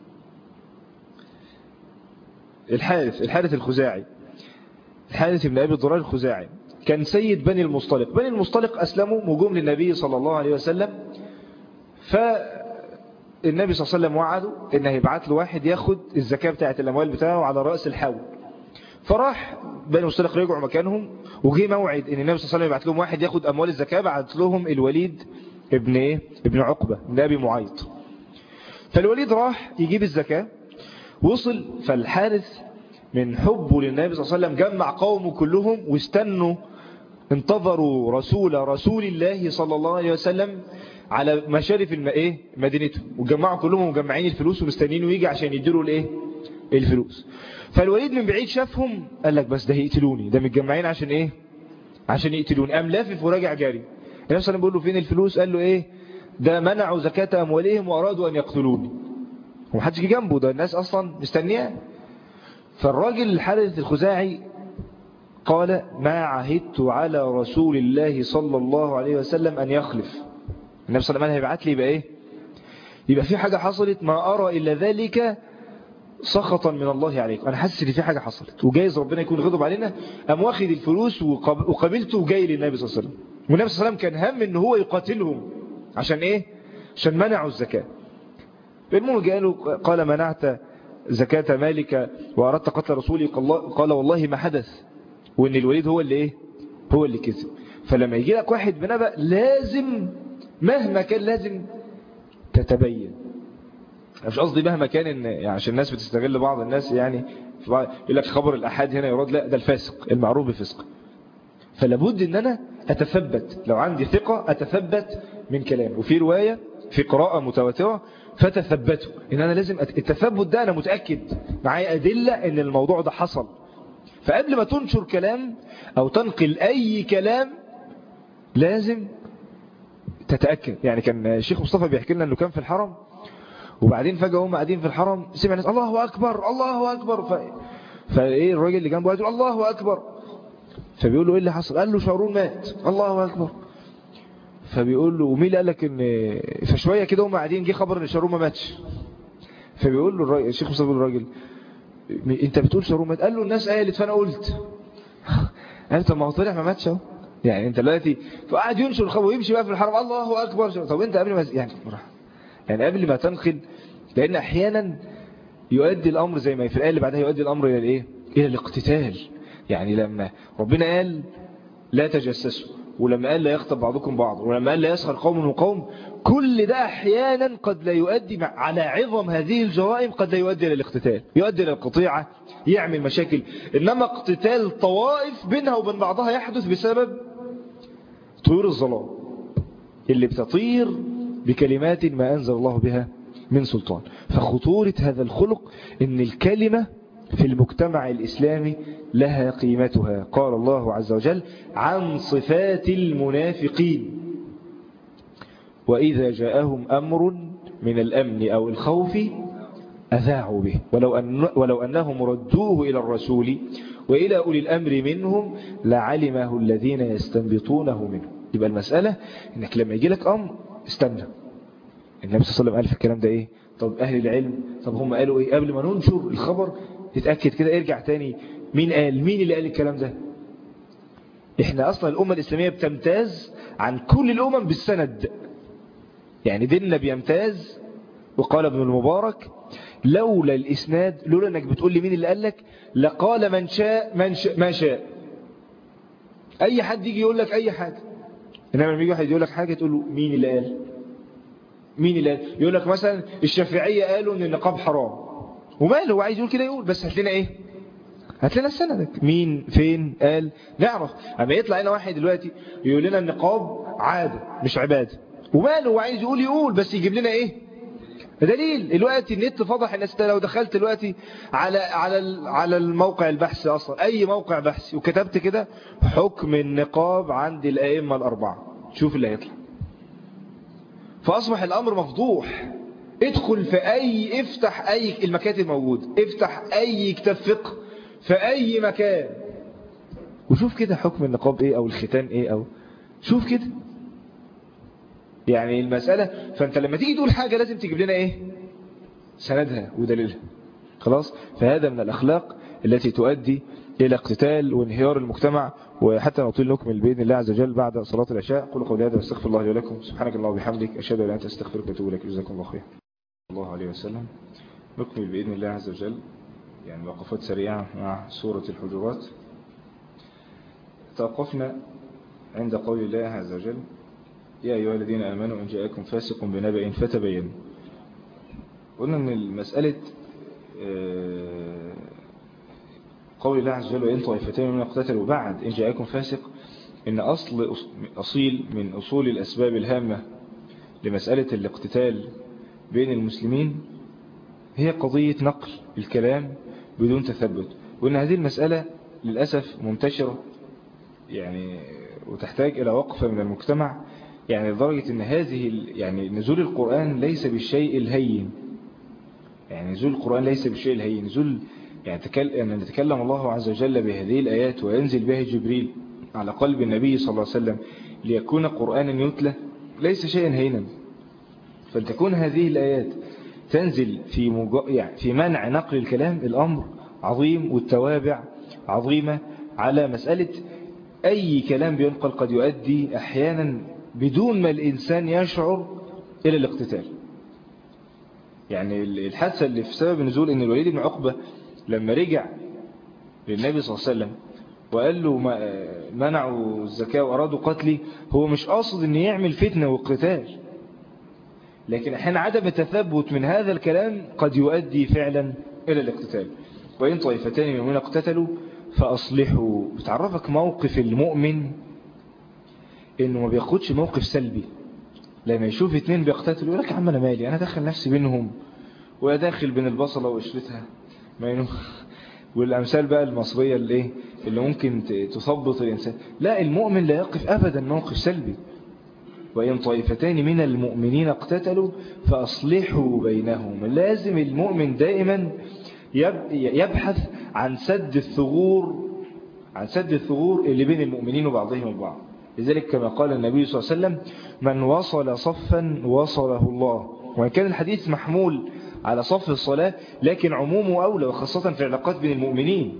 الحارث الحارث الخزاعي الحارث بن أبي الضرار الخزاعي كان سيد بني المصطلق بني المصطلق أسلموا مجوم للنبي صلى الله عليه وسلم فالنبي صلى الله عليه وسلم وعده إنه يبعت له واحد ياخد الزكاة بتاعة الأموال بتاعه على رأس الحول فراح بني المصطلق رجعوا مكانهم وجي موعد إن النبي صلى الله عليه وسلم يبعت لهم واحد ياخد أموال الزكاة بعت لهم الوليد ابن إيه؟ ابن عقبة ابن أبي معيط فالوليد راح يجيب الزكاة وصل فالحارث من حبه للنبي صلى الله عليه وسلم جمع قومه كلهم واستنوا انتظروا رسول رسول الله صلى الله عليه وسلم على مشارف ايه مدينته وجمعوا كلهم مجمعين الفلوس ومستنينه يجي عشان يديروا الايه الفلوس فالوليد من بعيد شافهم قال لك بس ده هيقتلوني ده متجمعين عشان ايه عشان يقتلوني قام لافف وراجع جاري النبي صلى الله عليه وسلم بيقول له فين الفلوس قال له ايه ده منعوا زكاة اموالهم وارادوا ان يقتلوني ومحدش جه جنبه ده الناس اصلا مستنياه فالراجل الحارث الخزاعي قال ما عهدت على رسول الله صلى الله عليه وسلم أن يخلف النبي صلى الله عليه وسلم هيبعت لي يبقى إيه يبقى في حاجة حصلت ما أرى إلا ذلك سخطا من الله عليكم أنا حاسس إن في حاجة حصلت وجايز ربنا يكون غضب علينا أم واخد الفلوس وقابلته وجاي للنبي صلى الله عليه وسلم والنبي صلى الله عليه وسلم كان هم إن هو يقاتلهم عشان إيه عشان منعوا الزكاة المهم قالوا قال منعت زكاة مالك وأردت قتل رسولي قال والله ما حدث وإن الوليد هو اللي إيه هو اللي كذب فلما يجي لك واحد بنبأ لازم مهما كان لازم تتبين مش قصدي مهما كان إن يعني عشان الناس بتستغل بعض الناس يعني في بعض يقول لك خبر الأحد هنا يراد لا ده الفاسق المعروف بفسق فلابد ان انا اتثبت لو عندي ثقة اتثبت من كلام وفي رواية في قراءة متواترة فتثبتوا ان انا لازم أت... التثبت ده انا متأكد معايا ادلة ان الموضوع ده حصل فقبل ما تنشر كلام او تنقل اي كلام لازم تتأكد يعني كان الشيخ مصطفى بيحكي لنا انه كان في الحرم وبعدين فجأة هم قاعدين في الحرم سمع ناس الله اكبر الله اكبر ف... فايه الراجل اللي جنبه يقول الله اكبر فبيقول له ايه اللي حصل قال له شارون مات الله اكبر فبيقول له ومين اللي قال لك ان فشويه كده هم قاعدين جه خبر ان شارون ما ماتش فبيقول له الراجل الشيخ مصطفى بيقول للراجل انت بتقول شارون مات قال له الناس قالت فانا قلت قال طب ما هو طلع ما ماتش اهو يعني انت دلوقتي فقعد ينشر الخبر ويمشي بقى في الحرم الله اكبر طب انت قبل ما يعني يعني قبل ما تنقل لان احيانا يؤدي الامر زي ما في الايه اللي بعدها يؤدي الامر الى الايه الى الاقتتال يعني لما ربنا قال لا تجسسوا ولما قال لا يغتب بعضكم بعض ولما قال لا يسخر قوم من قوم كل ده احيانا قد لا يؤدي على عظم هذه الجرائم قد لا يؤدي الى الاقتتال يؤدي الى القطيعة يعمل مشاكل انما اقتتال طوائف بينها وبين بعضها يحدث بسبب طيور الظلام اللي بتطير بكلمات ما انزل الله بها من سلطان فخطورة هذا الخلق ان الكلمة في المجتمع الإسلامي لها قيمتها قال الله عز وجل عن صفات المنافقين وإذا جاءهم أمر من الأمن أو الخوف أذاعوا به ولو, أن ولو أنهم ردوه إلى الرسول وإلى أولي الأمر منهم لعلمه الذين يستنبطونه منه يبقى المسألة إنك لما يجي لك أمر استنى النبي صلى الله عليه وسلم قال في الكلام ده إيه طب أهل العلم طب هم قالوا إيه قبل ما ننشر الخبر تتأكد كده ارجع تاني مين قال مين اللي قال الكلام ده احنا اصلا الامة الاسلامية بتمتاز عن كل الامم بالسند يعني ديننا بيمتاز وقال ابن المبارك لولا الإسناد لولا أنك بتقول لي مين اللي قال لك لقال من شاء من شاء ما شاء أي حد يجي يقول لك أي حاجة إنما لما يجي واحد يقول لك حاجة تقول له مين اللي قال مين اللي قال يقول لك مثلا الشافعية قالوا أن النقاب حرام وماله هو عايز يقول كده يقول بس هات لنا إيه هات لنا سندك مين فين قال نعرف اما يطلع لنا واحد دلوقتي يقول لنا النقاب عادة مش عبادة وماله هو عايز يقول يقول بس يجيب لنا ايه دليل دلوقتي النت فضح الناس لو دخلت دلوقتي على على على الموقع البحث اصلا اي موقع بحث وكتبت كده حكم النقاب عند الائمه الاربعه شوف اللي هيطلع فاصبح الامر مفضوح ادخل في اي افتح اي المكاتب موجود افتح اي كتاب فقه في اي مكان وشوف كده حكم النقاب ايه او الختان ايه او شوف كده يعني المسألة فانت لما تيجي تقول حاجة لازم تجيب لنا ايه سندها ودليلها خلاص فهذا من الاخلاق التي تؤدي الى اقتتال وانهيار المجتمع وحتى نطيل نكمل بإذن الله عز وجل بعد صلاة العشاء قل قولي هذا واستغفر الله لي ولكم سبحانك الله وبحمدك أشهد أن لا إله إلا أنت أستغفرك وأتوب إليك جزاكم الله خير الله عليه وسلم نكمل بإذن الله عز وجل يعني وقفات سريعة مع سورة الحجرات توقفنا عند قول الله عز وجل يا أيها الذين آمنوا إن جاءكم فاسق بنبأ فتبين قلنا أن المسألة قول الله عز وجل وإن طائفتين من اقتتلوا بعد إن جاءكم فاسق إن أصل أصيل من أصول الأسباب الهامة لمسألة الاقتتال بين المسلمين هي قضية نقل الكلام بدون تثبت وإن هذه المسألة للأسف منتشرة يعني وتحتاج إلى وقفة من المجتمع يعني لدرجة أن هذه يعني نزول القرآن ليس بالشيء الهين يعني نزول القرآن ليس بالشيء الهين نزول يعني أن نتكلم الله عز وجل بهذه الآيات وينزل بها جبريل على قلب النبي صلى الله عليه وسلم ليكون قرآنا يتلى ليس شيئا هينا فلتكون هذه الآيات تنزل في, مج... يعني في منع نقل الكلام الأمر عظيم والتوابع عظيمة على مسألة أي كلام بينقل قد يؤدي أحيانا بدون ما الإنسان يشعر إلى الاقتتال يعني الحادثة اللي في سبب نزول أن الوليد بن عقبة لما رجع للنبي صلى الله عليه وسلم وقال له منعوا الزكاة وأرادوا قتلي هو مش قاصد أن يعمل فتنة وقتال لكن احيانا عدم التثبت من هذا الكلام قد يؤدي فعلا إلى الاقتتال وإن طائفتان من المؤمنين اقتتلوا فأصلحوا بتعرفك موقف المؤمن إنه ما بياخدش موقف سلبي لما يشوف اتنين بيقتتلوا يقول لك يا عم أنا مالي أنا داخل نفسي بينهم وأداخل بين البصلة وقشرتها ما ينو والأمثال بقى المصرية اللي, إيه اللي ممكن تثبط الإنسان لا المؤمن لا يقف أبدا موقف سلبي وإن طائفتان من المؤمنين اقتتلوا فأصلحوا بينهم لازم المؤمن دائما يبحث عن سد الثغور عن سد الثغور اللي بين المؤمنين وبعضهم البعض لذلك كما قال النبي صلى الله عليه وسلم من وصل صفا وصله الله وإن كان الحديث محمول على صف الصلاة لكن عمومه أولى وخاصة في العلاقات بين المؤمنين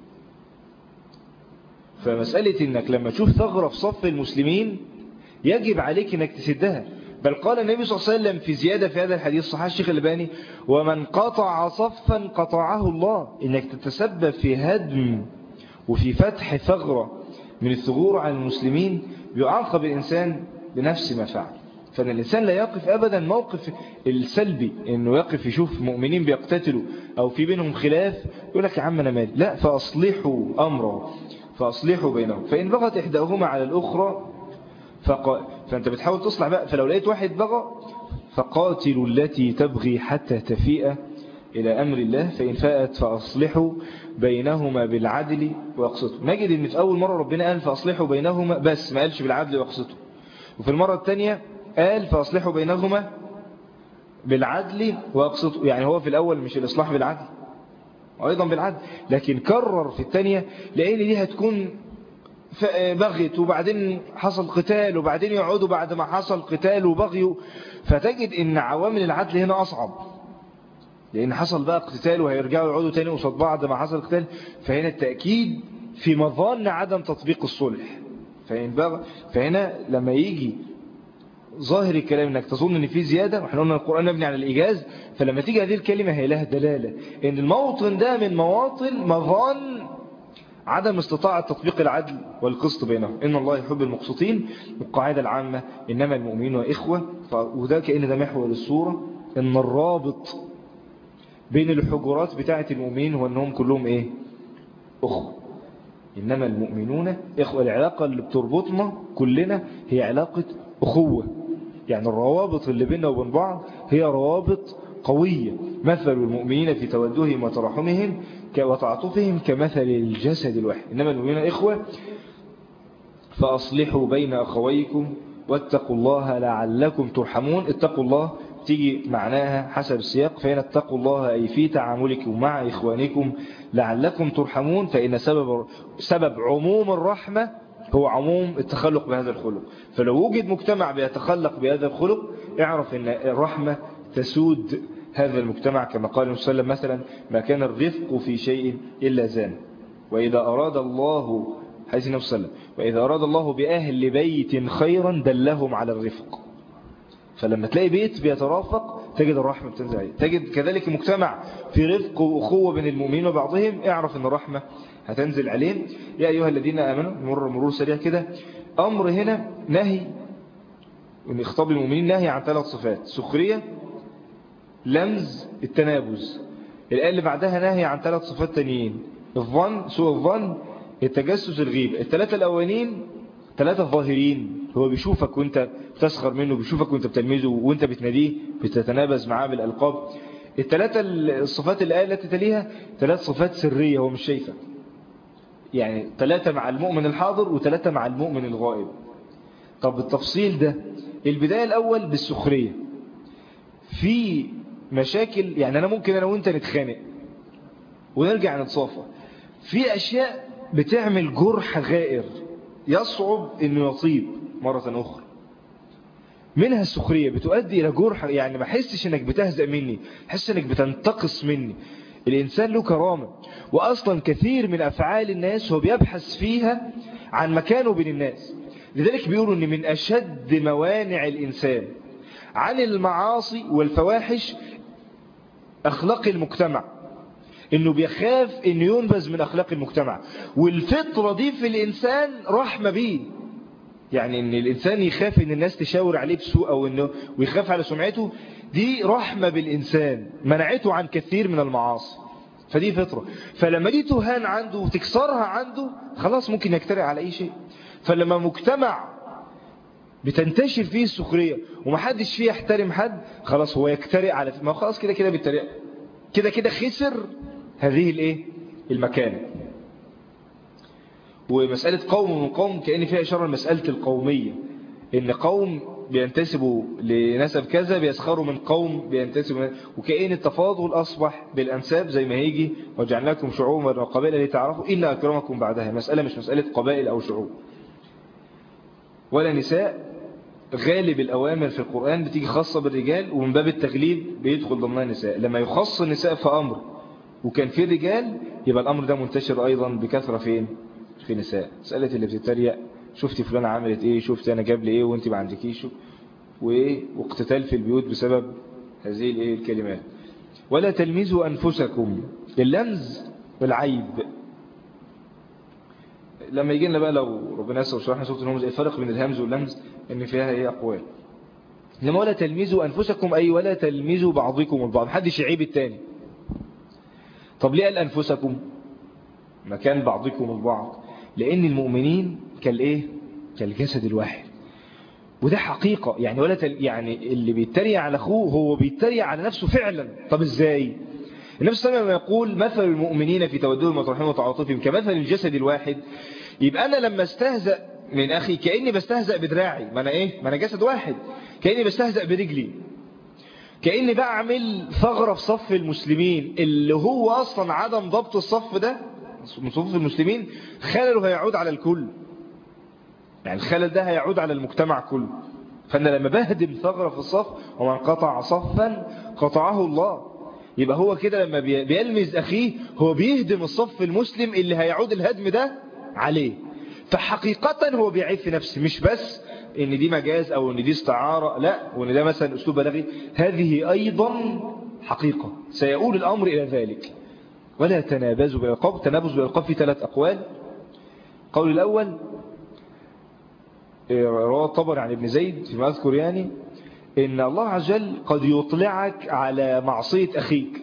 فمسألة أنك لما تشوف ثغرة في صف المسلمين يجب عليك أنك تسدها بل قال النبي صلى الله عليه وسلم في زيادة في هذا الحديث صحيح الشيخ الباني ومن قطع صفا قطعه الله إنك تتسبب في هدم وفي فتح ثغرة من الثغور على المسلمين بيعاقب الإنسان بنفس ما فعل فان الإنسان لا يقف أبدا موقف السلبي إنه يقف يشوف مؤمنين بيقتتلوا أو في بينهم خلاف يقول لك يا عم أنا مالي لا فأصلحوا أمره فأصلحوا بينهم فإن بغت إحداهما على الأخرى فق... فأنت بتحاول تصلح بقى فلو لقيت واحد بغى فقاتلوا التي تبغي حتى تفيء إلى أمر الله فإن فاءت فأصلحوا بينهما بالعدل واقسطوا نجد أن في أول مرة ربنا قال فأصلحوا بينهما بس ما قالش بالعدل واقسطوا وفي المرة الثانية قال فأصلحوا بينهما بالعدل واقسطوا يعني هو في الأول مش الإصلاح بالعدل وأيضا بالعدل لكن كرر في الثانية لأن دي هتكون بغت وبعدين حصل قتال وبعدين يقعدوا بعد ما حصل قتال وبغيوا فتجد ان عوامل العدل هنا أصعب لأن حصل بقى قتال وهيرجعوا يقعدوا تاني قصاد بعض ما حصل قتال فهنا التأكيد في مظان عدم تطبيق الصلح فهنا لما يجي ظاهر الكلام انك تظن ان في زيادة واحنا قلنا القرآن مبني على الإيجاز فلما تيجي هذه الكلمة هي لها دلالة ان الموطن ده من مواطن مظان عدم استطاعة تطبيق العدل والقسط بينهم إن الله يحب المقسطين والقاعدة العامة إنما المؤمنين إخوة وده كأن ده محور السورة إن الرابط بين الحجرات بتاعة المؤمنين هو أنهم كلهم إيه أخوة إنما المؤمنون إخوة العلاقة اللي بتربطنا كلنا هي علاقة أخوة يعني الروابط اللي بيننا وبين بعض هي روابط قوية مثل المؤمنين في تودهم وترحمهم وتعاطفهم كمثل الجسد الواحد إنما المؤمنين إخوة فأصلحوا بين أخويكم واتقوا الله لعلكم ترحمون اتقوا الله تيجي معناها حسب السياق فإن اتقوا الله أي في تعاملكم مع إخوانكم لعلكم ترحمون فإن سبب, سبب عموم الرحمة هو عموم التخلق بهذا الخلق فلو وجد مجتمع بيتخلق بهذا الخلق اعرف أن الرحمة تسود هذا المجتمع كما قال النبي صلى الله عليه وسلم مثلا ما كان الرفق في شيء إلا زان وإذا أراد الله حيث النبي صلى الله عليه وسلم وإذا أراد الله بأهل بيت خيرا دلهم على الرفق فلما تلاقي بيت بيترافق تجد الرحمة بتنزل عليه تجد كذلك مجتمع في رفق وأخوة بين المؤمنين وبعضهم اعرف أن الرحمة هتنزل عليهم يا أيها الذين آمنوا مر مرور سريع كده أمر هنا نهي ان اخطاب المؤمنين نهي عن ثلاث صفات سخرية لمز التنابز الآية اللي بعدها نهي عن ثلاث صفات تانيين الظن سوء الظن التجسس الغيب الثلاثة الأولين ثلاثة ظاهرين هو بيشوفك وانت بتسخر منه بيشوفك وانت بتلميذه وانت بتناديه بتتنابز معاه بالألقاب الثلاثة الصفات الآية التي تليها ثلاث صفات سرية هو مش شايفك يعني ثلاثة مع المؤمن الحاضر وثلاثة مع المؤمن الغائب طب التفصيل ده البداية الأول بالسخرية في مشاكل يعني أنا ممكن أنا وانت نتخانق ونرجع نتصافى في أشياء بتعمل جرح غائر يصعب أنه يطيب مرة أخرى منها السخرية بتؤدي إلى جرح يعني ما حسش أنك بتهزأ مني حس أنك بتنتقص مني الإنسان له كرامة وأصلا كثير من أفعال الناس هو بيبحث فيها عن مكانه بين الناس لذلك بيقولوا أن من أشد موانع الإنسان عن المعاصي والفواحش أخلاق المجتمع انه بيخاف انه ينبذ من اخلاق المجتمع والفطرة دي في الانسان رحمة بيه يعني ان الانسان يخاف ان الناس تشاور عليه بسوء او انه ويخاف على سمعته دي رحمة بالانسان منعته عن كثير من المعاصي فدي فطرة فلما دي تهان عنده وتكسرها عنده خلاص ممكن يكترع على اي شيء فلما مجتمع بتنتشر فيه السخرية ومحدش فيه يحترم حد خلاص هو يكترع على ما خلاص كده كده بالطريقة كده كده خسر هذه الايه المكانة ومسألة قوم من قوم كأن فيها إشارة لمسألة القومية إن قوم بينتسبوا لنسب كذا بيسخروا من قوم بينتسبوا وكأن التفاضل أصبح بالأنساب زي ما هيجي وجعلناكم شعوبا وقبائل لتعرفوا إلا أكرمكم بعدها مسألة مش مسألة قبائل أو شعوب ولا نساء غالب الأوامر في القرآن بتيجي خاصة بالرجال ومن باب التغليب بيدخل ضمنها النساء لما يخص النساء في أمر وكان في رجال يبقى الأمر ده منتشر أيضا بكثرة فين في نساء سألت اللي بتتريق شفتي فلانة عملت ايه شفت انا جاب لي ايه وانت ما عندكيش وايه واقتتال في البيوت بسبب هذه الايه الكلمات ولا تلمزوا أنفسكم اللمز والعيب لما يجي لنا بقى لو ربنا يسر وشرحنا سورة الهمز الفرق بين الهمز واللمز ان فيها ايه اقوال لما ولا تلمزوا أنفسكم أي ولا تلمزوا بعضكم البعض محدش يعيب التاني طب ليه قال أنفسكم مكان بعضكم البعض لأن المؤمنين كالإيه كالجسد الواحد وده حقيقة يعني ولا تل يعني اللي بيتريق على أخوه هو بيتريق على نفسه فعلا طب إزاي النبي صلى الله عليه وسلم يقول مثل المؤمنين في تودهم وترحمهم وتعاطفهم كمثل الجسد الواحد يبقى أنا لما استهزأ من أخي كأني بستهزأ بدراعي ما أنا إيه ما أنا جسد واحد كأني بستهزأ برجلي كأني بعمل ثغرة في صف المسلمين اللي هو أصلا عدم ضبط الصف ده من صفوف المسلمين خلله هيعود على الكل يعني الخلل ده هيعود على المجتمع كله فأنا لما بهدم ثغرة في الصف ومن قطع صفا قطعه الله يبقى هو كده لما بيلمز أخيه هو بيهدم الصف المسلم اللي هيعود الهدم ده عليه فحقيقة هو بيعيب في نفسه مش بس ان دي مجاز او ان دي استعارة لا وان ده مثلا اسلوب بلاغي هذه ايضا حقيقة سيقول الامر الى ذلك ولا تنابزوا بالالقاب تنابز بالالقاب في ثلاث اقوال قول الاول رواه الطبري عن ابن زيد فيما اذكر يعني ان الله عز وجل قد يطلعك على معصية اخيك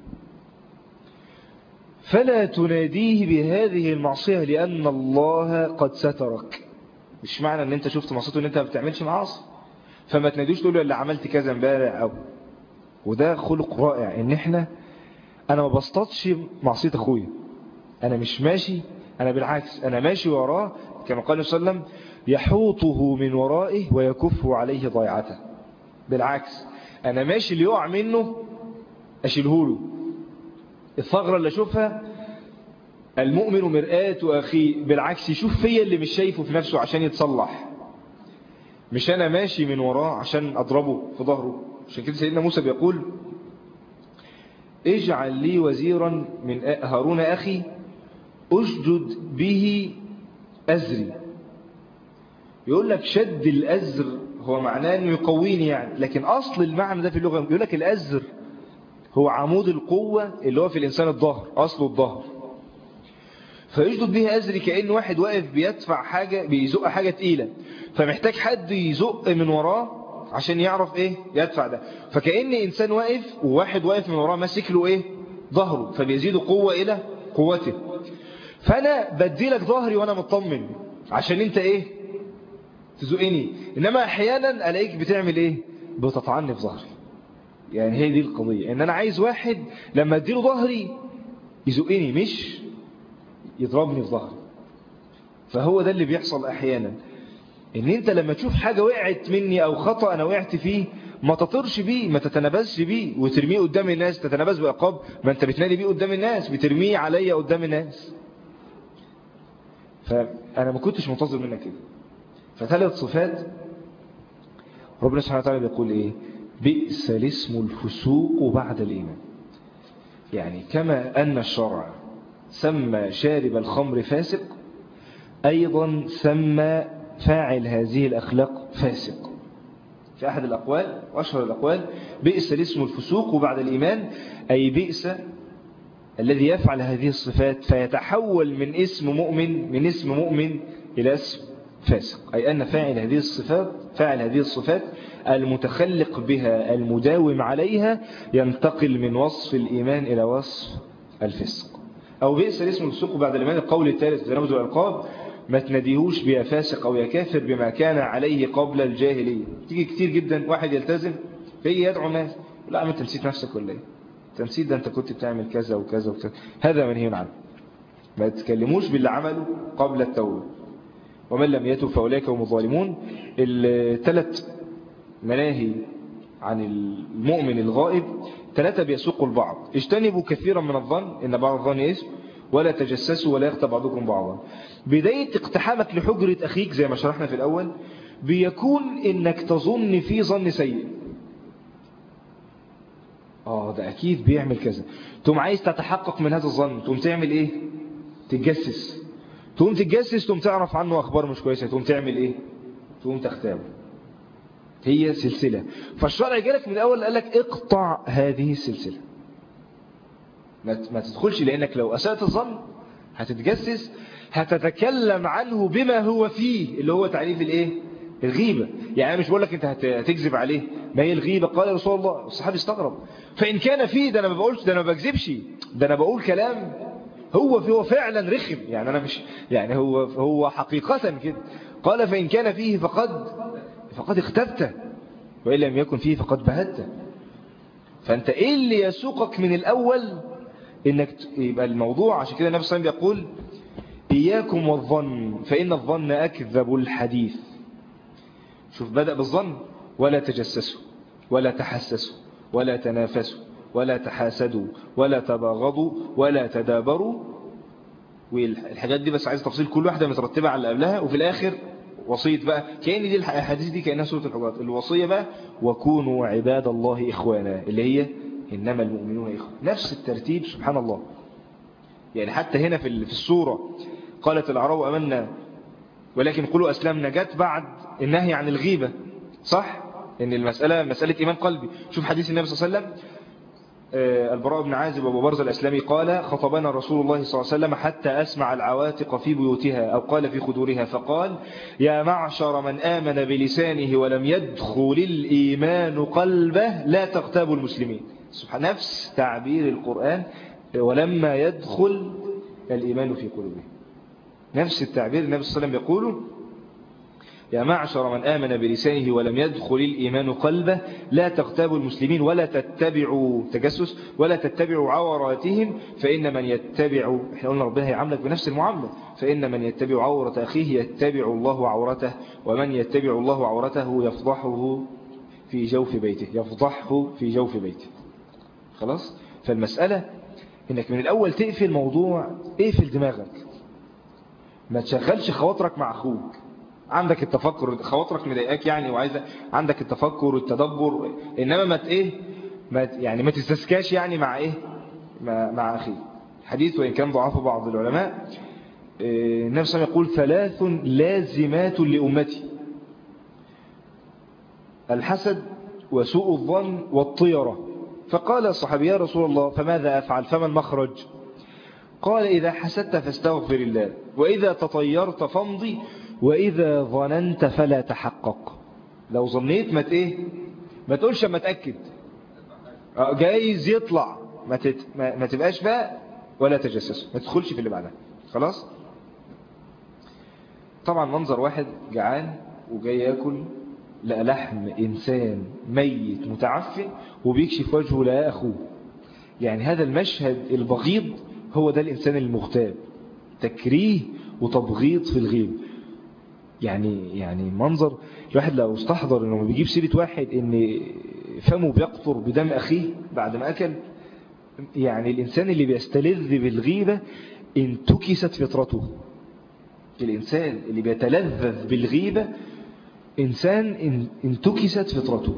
فلا تناديه بهذه المعصية لأن الله قد سترك مش معنى ان انت شفت معصيته ان انت ما بتعملش معاصي فما تناديش تقول له اللي عملت كذا امبارح او وده خلق رائع ان احنا انا ما بسططش معصية اخويا انا مش ماشي انا بالعكس انا ماشي وراه كما قال صلى الله عليه وسلم يحوطه من ورائه ويكف عليه ضيعته بالعكس انا ماشي اللي يقع منه اشيله له الثغرة اللي اشوفها المؤمن مرآة أخيه بالعكس يشوف فيا اللي مش شايفه في نفسه عشان يتصلح مش أنا ماشي من وراه عشان أضربه في ظهره عشان كده سيدنا موسى بيقول اجعل لي وزيرا من هارون أخي أشدد به أزري يقول لك شد الأزر هو معناه أنه يقويني يعني لكن أصل المعنى ده في اللغة يقول لك الأزر هو عمود القوة اللي هو في الإنسان الظهر أصله الظهر فيشدد به أزري كأن واحد واقف بيدفع حاجة بيزق حاجة تقيلة فمحتاج حد يزق من وراه عشان يعرف ايه يدفع ده فكأن إنسان واقف وواحد واقف من وراه ماسك له ايه ظهره فبيزيد قوة إلى قوته فأنا بديلك ظهري وأنا مطمن عشان انت ايه تزقني إنما أحيانا ألاقيك بتعمل ايه بتطعني في ظهري يعني هي دي القضية ان انا عايز واحد لما اديله ظهري يزقني مش يضربني في ظهري فهو ده اللي بيحصل احيانا ان انت لما تشوف حاجة وقعت مني او خطأ انا وقعت فيه ما تطرش بيه ما تتنبسش بيه وترميه قدام الناس تتنبس بعقاب ما انت بتنادي بيه قدام الناس بترميه عليا قدام الناس فانا ما كنتش منتظر منك كده فثلاث صفات ربنا سبحانه وتعالى بيقول ايه بئس الاسم الفسوق بعد الإيمان يعني كما أن الشرع سمى شارب الخمر فاسق أيضا سمى فاعل هذه الأخلاق فاسق في أحد الأقوال وأشهر الأقوال بئس الاسم الفسوق بعد الإيمان أي بئس الذي يفعل هذه الصفات فيتحول من اسم مؤمن من اسم مؤمن إلى اسم فاسق أي أن فاعل هذه الصفات فاعل هذه الصفات المتخلق بها المداوم عليها ينتقل من وصف الإيمان إلى وصف الفسق أو بئس الاسم الفسوق بعد الإيمان القول الثالث تنامز الألقاب ما تناديهوش بيا فاسق أو يا كافر بما كان عليه قبل الجاهلية تيجي كتير جدا واحد يلتزم فيجي يدعو الناس لا ما انت نسيت نفسك ولا ايه تنسيت ده انت كنت بتعمل كذا وكذا وكذا هذا منهي عنه ما تتكلموش باللي عمله قبل التوبه ومن لم يتب فأولئك هم الظالمون الثلاث مناهي عن المؤمن الغائب ثلاثة بيسوقوا البعض اجتنبوا كثيرا من الظن إن بعض الظن اسم ولا تجسسوا ولا يغتب بعضكم بعضا بداية اقتحامك لحجرة أخيك زي ما شرحنا في الأول بيكون إنك تظن فيه ظن سيء آه ده أكيد بيعمل كذا تقوم عايز تتحقق من هذا الظن تقوم تعمل إيه تتجسس تقوم تتجسس تقوم تعرف عنه أخبار مش كويسة تقوم تعمل إيه تقوم تختاره هي سلسلة فالشرع جالك من الأول قال لك اقطع هذه السلسلة ما تدخلش لأنك لو أسأت الظن هتتجسس هتتكلم عنه بما هو فيه اللي هو تعريف الايه الغيبة يعني أنا مش بقول لك انت هتكذب عليه ما هي الغيبة قال يا رسول الله الصحابي استغرب فإن كان فيه ده أنا ما بقولش ده أنا ما بكذبش ده أنا بقول كلام هو هو فعلا رخم يعني أنا مش يعني هو هو حقيقة كده قال فإن كان فيه فقد فقد اختبت وإن لم يكن فيه فقد بهت فأنت إيه اللي يسوقك من الأول إنك يبقى الموضوع عشان كده النبي صلى الله عليه وسلم يقول إياكم والظن فإن الظن أكذب الحديث شوف بدأ بالظن ولا تجسسوا ولا تحسسوا ولا تنافسوا ولا تحاسدوا ولا تباغضوا ولا تدابروا والحاجات دي بس عايز تفصيل كل واحدة مترتبة على اللي قبلها وفي الآخر وصية بقى كأن دي الحديث دي كأنها سورة الحجرات الوصية بقى وكونوا عباد الله إخوانا اللي هي إنما المؤمنون إخوة نفس الترتيب سبحان الله يعني حتى هنا في في السورة قالت العرب أمنا ولكن قولوا أسلمنا جت بعد النهي عن الغيبة صح؟ إن المسألة مسألة إيمان قلبي شوف حديث النبي صلى الله عليه وسلم آه، البراء بن عازب أبو برز الأسلامي قال خطبنا رسول الله صلى الله عليه وسلم حتى أسمع العواتق في بيوتها أو قال في خدورها فقال يا معشر من آمن بلسانه ولم يدخل الإيمان قلبه لا تغتابوا المسلمين سبحان نفس تعبير القرآن ولما يدخل الإيمان في قلوبه نفس التعبير النبي صلى الله عليه وسلم يقول يا معشر من آمن بلسانه ولم يدخل الإيمان قلبه لا تغتابوا المسلمين ولا تتبعوا تجسس ولا تتبعوا عوراتهم فإن من يتبع احنا قلنا ربنا هيعاملك بنفس المعاملة فإن من يتبع عورة أخيه يتبع الله عورته ومن يتبع الله عورته يفضحه في جوف بيته يفضحه في جوف بيته خلاص فالمسألة انك من الاول تقفل موضوع اقفل دماغك ما تشغلش خواطرك مع اخوك عندك التفكر خواطرك مضايقاك يعني وعايزه عندك التفكر والتدبر انما ما ايه ما يعني ما تستسكاش يعني مع ايه مع, مع اخيه حديث وان كان ضعفه بعض العلماء إيه، النبي صلى الله عليه وسلم يقول ثلاث لازمات لامتي الحسد وسوء الظن والطيره فقال الصحابي يا رسول الله فماذا أفعل فما المخرج قال إذا حسدت فاستغفر الله وإذا تطيرت فامضي وإذا ظننت فلا تحقق لو ظنيت ما ايه ما تقولش ما تأكد آه، جايز يطلع ما, تت... ما تبقاش بقى ولا تجسس ما تدخلش في اللي بعدها خلاص طبعا منظر واحد جعان وجاي ياكل لقى لحم إنسان ميت متعفن وبيكشف وجهه لقى أخوه يعني هذا المشهد البغيض هو ده الإنسان المغتاب تكريه وتبغيض في الغيب يعني يعني منظر الواحد لو استحضر انه بيجيب سيرة واحد ان فمه بيقطر بدم اخيه بعد ما اكل يعني الانسان اللي بيستلذ بالغيبة انتكست فطرته الانسان اللي بيتلذذ بالغيبة إنسان انتكست فطرته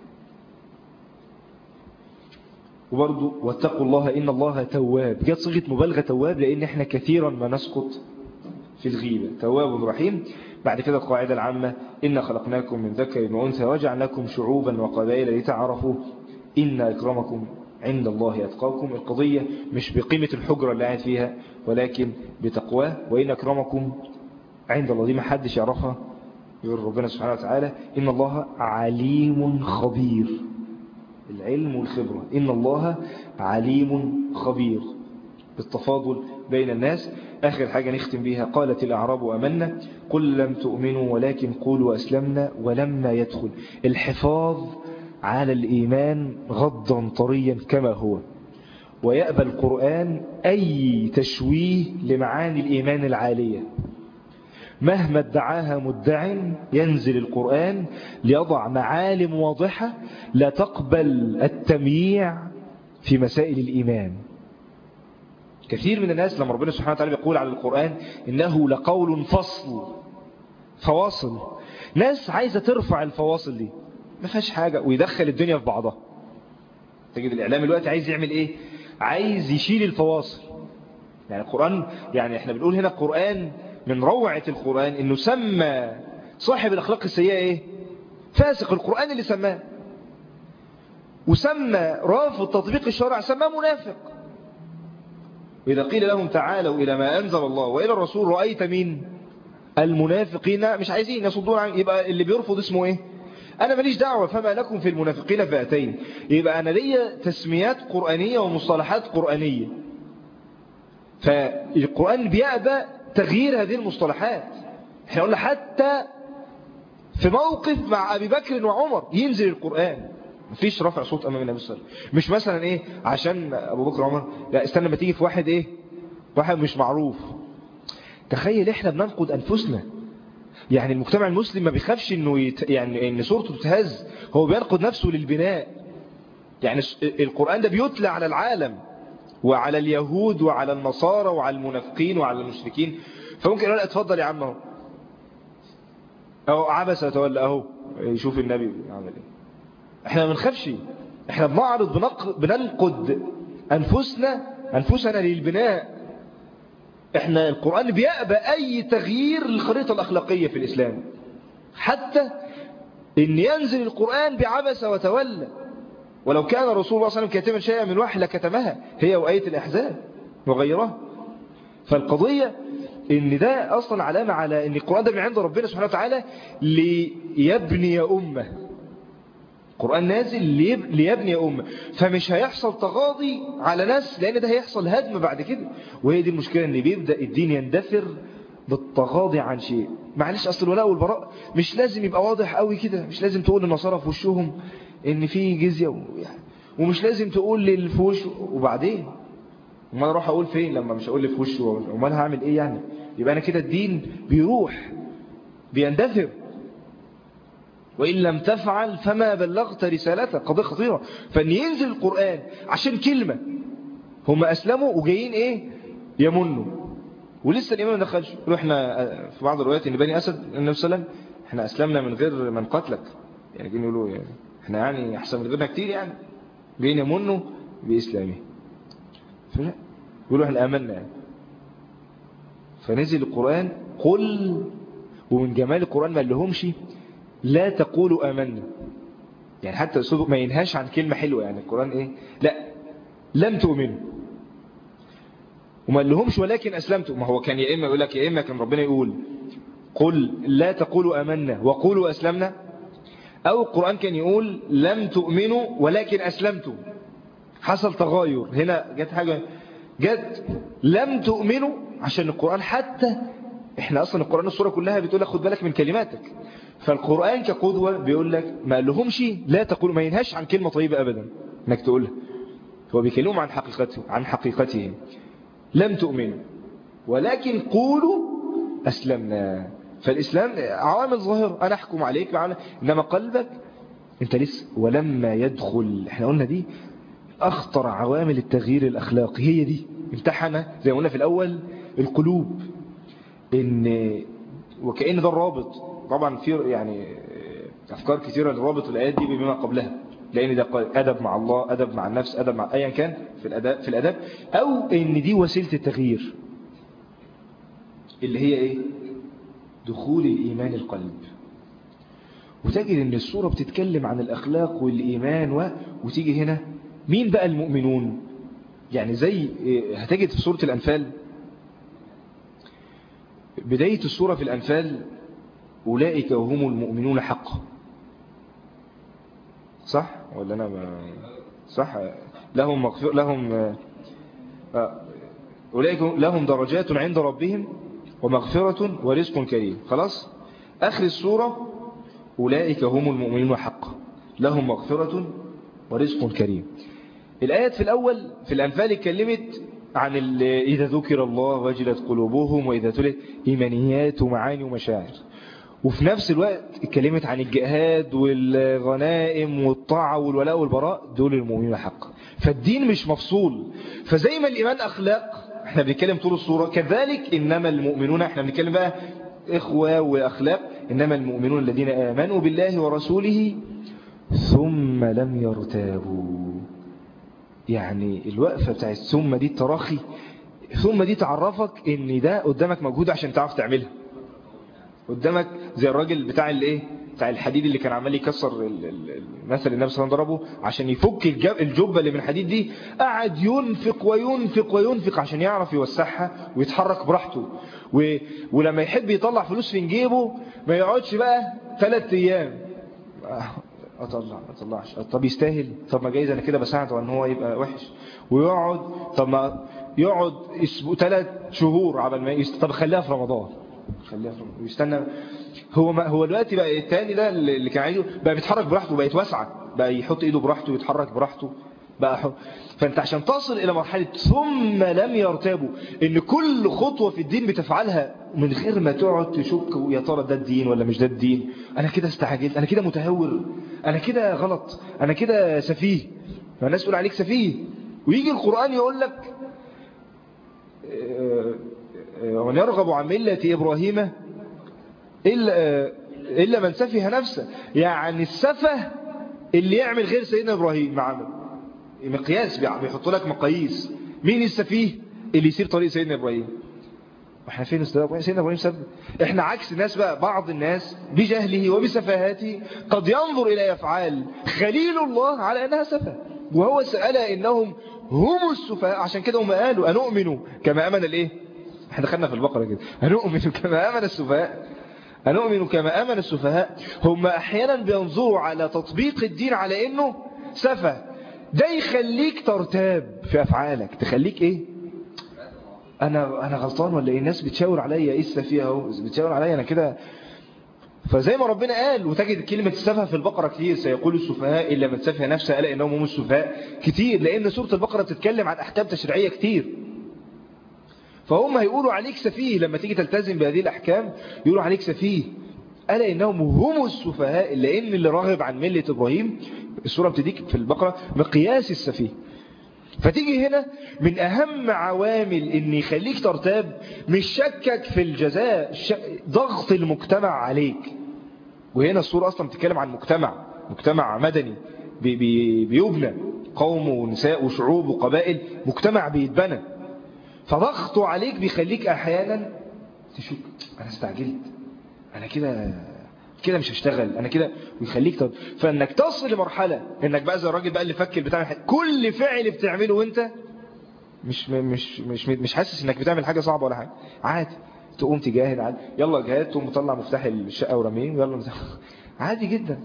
وبرضو واتقوا الله إن الله تواب جاءت صيغة مبالغة تواب لأن احنا كثيرا ما نسقط في الغيبة تواب رحيم بعد كده القاعدة العامة إن خلقناكم من ذكر وأنثى وجعلناكم شعوبا وقبائل لتعرفوا إن أكرمكم عند الله أتقاكم القضية مش بقيمة الحجرة اللي قاعد فيها ولكن بتقواه وإن أكرمكم عند الله دي ما حدش يعرفها يقول ربنا سبحانه وتعالى إن الله عليم خبير العلم والخبرة إن الله عليم خبير بالتفاضل بين الناس آخر حاجة نختم بها قالت الأعراب أمنا قل لم تؤمنوا ولكن قولوا أسلمنا ولما يدخل الحفاظ على الإيمان غضا طريا كما هو ويأبى القرآن أي تشويه لمعاني الإيمان العالية مهما ادعاها مدع ينزل القرآن ليضع معالم واضحة لا تقبل التمييع في مسائل الإيمان كثير من الناس لما ربنا سبحانه وتعالى يقول على القرآن إنه لقول فصل فواصل ناس عايزة ترفع الفواصل دي ما فيهاش حاجة ويدخل الدنيا في بعضها تجد الإعلام الوقت عايز يعمل إيه عايز يشيل الفواصل يعني القرآن يعني احنا بنقول هنا القرآن من روعة القرآن انه سمى صاحب الاخلاق السيئة ايه فاسق القرآن اللي سماه وسمى رافض تطبيق الشرع سماه منافق وإذا قيل لهم تعالوا إلى ما أنزل الله وإلى الرسول رأيت مين المنافقين مش عايزين يصدون عن يبقى اللي بيرفض اسمه ايه أنا ماليش دعوة فما لكم في المنافقين فئتين يبقى أنا ليا تسميات قرآنية ومصطلحات قرآنية فالقرآن بيأبى تغيير هذه المصطلحات احنا قلنا حتى في موقف مع أبي بكر وعمر ينزل القرآن مفيش رفع صوت أمام النبي صلى الله عليه وسلم مش مثلا إيه عشان أبو بكر وعمر لا استنى ما تيجي في واحد إيه واحد مش معروف تخيل إحنا بننقد أنفسنا يعني المجتمع المسلم ما بيخافش إنه يت... يعني إن صورته تتهز هو بينقد نفسه للبناء يعني القرآن ده بيتلى على العالم وعلى اليهود وعلى النصارى وعلى المنافقين وعلى المشركين فممكن يقول اتفضل يا عم اهو اهو عبس يتولى اهو يشوف النبي عمل ايه احنا ما بنخافش احنا بنعرض بنقد انفسنا انفسنا للبناء احنا القرآن بيأبى أي تغيير للخريطة الأخلاقية في الإسلام حتى إن ينزل القرآن بعبس وتولى ولو كان رسول الله صلى الله عليه وسلم كاتما شيئا من وحي لكتمها هي وآية الأحزاب وغيرها فالقضية ان ده اصلا علامة على ان القرآن ده من عند ربنا سبحانه وتعالى ليبني أمة القرآن نازل ليبني أمة فمش هيحصل تغاضي على ناس لأن ده هيحصل هدم بعد كده وهي دي المشكلة ان بيبدأ الدين يندثر بالتغاضي عن شيء معلش أصل الولاء والبراء مش لازم يبقى واضح قوي كده مش لازم تقول للنصارى في وشهم ان في جزية ومش لازم تقول للفوش وبعدين امال اروح اقول فين لما مش اقول في وشه امال هعمل ايه يعني يبقى انا كده الدين بيروح بيندثر وإن لم تفعل فما بلغت رسالتك قضية خطيرة فأن ينزل القرآن عشان كلمة هم أسلموا وجايين إيه يمنوا ولسه الإمام ما دخلش احنا في بعض الروايات إن بني أسد النبي صلى الله عليه وسلم احنا أسلمنا من غير من قتلك يعني جايين يقولوا يعني احنا يعني أحسن من غيرنا كتير يعني جايين يمنوا بإسلامه يقولوا احنا آمنا يعني فنزل القرآن قل ومن جمال القرآن ما لهمش لا تقولوا آمنا يعني حتى أسلوبه ما ينهاش عن كلمة حلوة يعني القرآن إيه لا لم تؤمنوا وما لهمش ولكن أسلمتوا ما هو كان يا إما يقول لك يا إما كان ربنا يقول قل لا تقولوا آمنا وقولوا أسلمنا أو القرآن كان يقول لم تؤمنوا ولكن أسلمتوا حصل تغاير هنا جت حاجة جت لم تؤمنوا عشان القرآن حتى احنا اصلا القرآن الصورة كلها بتقول لك خد بالك من كلماتك فالقرآن كقدوة بيقول لك ما قال لهمش لا تقول ما ينهاش عن كلمة طيبة ابدا انك تقولها هو بيكلمهم عن حقيقته عن حقيقتهم لم تؤمنوا ولكن قولوا أسلمنا فالإسلام عوامل ظاهرة أنا أحكم عليك بعمل إنما قلبك أنت لسه ولما يدخل احنا قلنا دي أخطر عوامل التغيير الأخلاقي هي دي امتحن زي ما قلنا في الأول القلوب إن وكأن ده الرابط طبعا في يعني أفكار كثيرة للرابط الآيات دي بما قبلها لأن ده أدب مع الله أدب مع النفس أدب مع أيا كان في الأدب, في الأدب أو إن دي وسيلة التغيير اللي هي إيه دخول الإيمان القلب وتجد ان الصورة بتتكلم عن الأخلاق والإيمان و... وتيجي هنا مين بقى المؤمنون يعني زي هتجد في سورة الأنفال بداية السورة في الأنفال أولئك وهم المؤمنون حقا صح ولا أنا ما صح لهم مغفر لهم أولئك لهم درجات عند ربهم ومغفرة ورزق كريم خلاص آخر السورة أولئك هم المؤمنون حقا لهم مغفرة ورزق كريم الآيات في الأول في الأنفال اتكلمت عن إذا ذكر الله وجلت قلوبهم وإذا تلت إيمانيات ومعاني ومشاعر وفي نفس الوقت اتكلمت عن الجهاد والغنائم والطاعة والولاء والبراء دول المؤمنين حقا فالدين مش مفصول فزي ما الإيمان أخلاق احنا بنتكلم طول الصورة كذلك إنما المؤمنون احنا بنتكلم بقى إخوة وأخلاق إنما المؤمنون الذين آمنوا بالله ورسوله ثم لم يرتابوا يعني الوقفة بتاعت ثم دي التراخي ثم دي تعرفك ان ده قدامك مجهود عشان تعرف تعملها قدامك زي الراجل بتاع الايه بتاع الحديد اللي كان عمال يكسر المثل النبي صلى الله عليه وسلم ضربه عشان يفك الجبة اللي من الحديد دي قعد ينفق وينفق وينفق عشان يعرف يوسعها ويتحرك براحته و... ولما يحب يطلع فلوس في جيبه ما يقعدش بقى ثلاث ايام اطلع ما اطلعش طب يستاهل طب ما جايز انا كده بساعده ان هو يبقى وحش ويقعد طب ما يقعد ثلاث شهور عبال ما يست... طب خليها في رمضان خليها في رمضان ويستنى هو ما هو دلوقتي بقى التاني ده اللي كان عايزه بقى بيتحرك براحته بقى يتوسع بقى يحط ايده براحته ويتحرك براحته بقى حط. فانت عشان تصل الى مرحلة ثم لم يرتابوا ان كل خطوة في الدين بتفعلها من غير ما تقعد تشك يا ترى ده الدين ولا مش ده الدين انا كده استعجلت انا كده متهور انا كده غلط انا كده سفيه فالناس تقول عليك سفيه ويجي القرآن يقول لك ومن يرغب عن ملة إبراهيم إلا, إلا من سفه نفسه يعني السفه اللي يعمل غير سيدنا إبراهيم ما عمل مقياس بيحط لك مقاييس مين السفيه اللي يسير طريق سيدنا إبراهيم واحنا فين استاذ ابراهيم سيدنا ابراهيم سب احنا عكس الناس بقى بعض الناس بجهله وبسفاهاته قد ينظر الى افعال خليل الله على انها سفه وهو سأل انهم هم السفهاء عشان كده هم قالوا انؤمن كما امن الايه احنا دخلنا في البقره كده انؤمن كما امن السفهاء أنؤمن كما أمن السفهاء هم أحيانا بينظروا على تطبيق الدين على أنه سفه ده يخليك ترتاب في أفعالك تخليك إيه أنا أنا غلطان ولا إيه الناس بتشاور عليا إيه السفيه أهو بتشاور عليا أنا كده فزي ما ربنا قال وتجد كلمة السفه في البقرة كتير سيقول السفهاء إلا من سفه نفسه ألا إنهم هم السفهاء كتير لأن سورة البقرة بتتكلم عن أحكام تشريعية كتير فهم هيقولوا عليك سفيه لما تيجي تلتزم بهذه الأحكام يقولوا عليك سفيه ألا إنهم هم السفهاء لأن اللي راغب عن ملة إبراهيم السورة بتديك في البقرة مقياس السفيه فتيجي هنا من أهم عوامل إن يخليك ترتاب مش شكك في الجزاء ضغط المجتمع عليك وهنا السورة أصلا بتتكلم عن مجتمع مجتمع مدني بي بي بيبنى قوم ونساء وشعوب وقبائل مجتمع بيتبنى فضغطه عليك بيخليك احيانا تشك انا استعجلت انا كده كده مش هشتغل انا كده ويخليك طب فانك تصل لمرحله انك بقى زي الراجل بقى اللي فكر بتعمل حاجة. كل فعل بتعمله وانت مش مش مش مش حاسس انك بتعمل حاجه صعبه ولا حاجه عادي تقوم تجاهد عادي يلا جاهد تقوم مطلع مفتاح الشقه ورميه يلا عادي جدا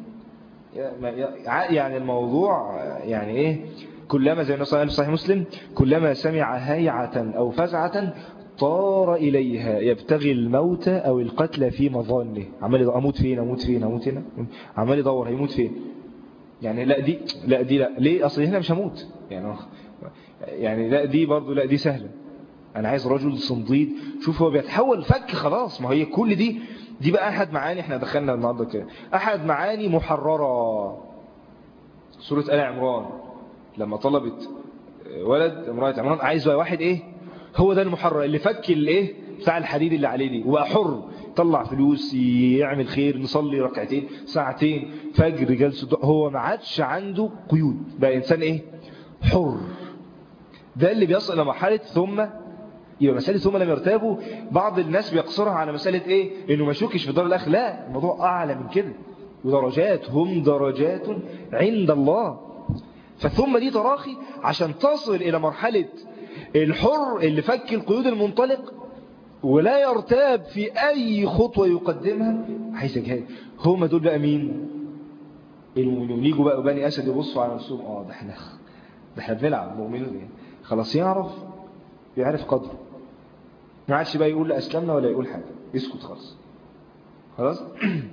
يعني الموضوع يعني ايه كلما زي النص قال في صحيح مسلم كلما سمع هيعة أو فزعة طار إليها يبتغي الموت أو القتل في مظانه عمال أموت فين أموت فين أموت هنا عمال يدور هيموت فين يعني لا دي لا دي لا ليه أصل هنا مش هموت يعني يعني لا دي برضو لا دي سهلة أنا عايز رجل صنديد شوف هو بيتحول فك خلاص ما هي كل دي دي بقى أحد معاني احنا دخلنا النهاردة كده أحد معاني محررة سورة آل عمران لما طلبت ولد امرأة عمران عايز واحد ايه هو ده المحرر اللي فك الايه بتاع الحديد اللي عليه دي وبقى حر طلع فلوس يعمل خير نصلي ركعتين ساعتين فجر جلسة هو ما عادش عنده قيود بقى انسان ايه حر ده اللي بيصل الى مرحله ثم يبقى مسألة ثم لم يرتابوا بعض الناس بيقصرها على مسألة ايه انه ما يشكش في دار الاخ لا الموضوع اعلى من كده ودرجات هم درجات عند الله فثم دي تراخي عشان تصل إلى مرحلة الحر اللي فك القيود المنطلق ولا يرتاب في أي خطوة يقدمها عايز جهاد هم دول بقى مين المؤمنون يجوا بقى بني أسد يبصوا على نفسهم اه ده احنا ده احنا بنلعب مؤمنون ايه خلاص يعرف يعرف قدره ما عادش بقى يقول لا أسلمنا ولا يقول حاجة يسكت خلاص خلاص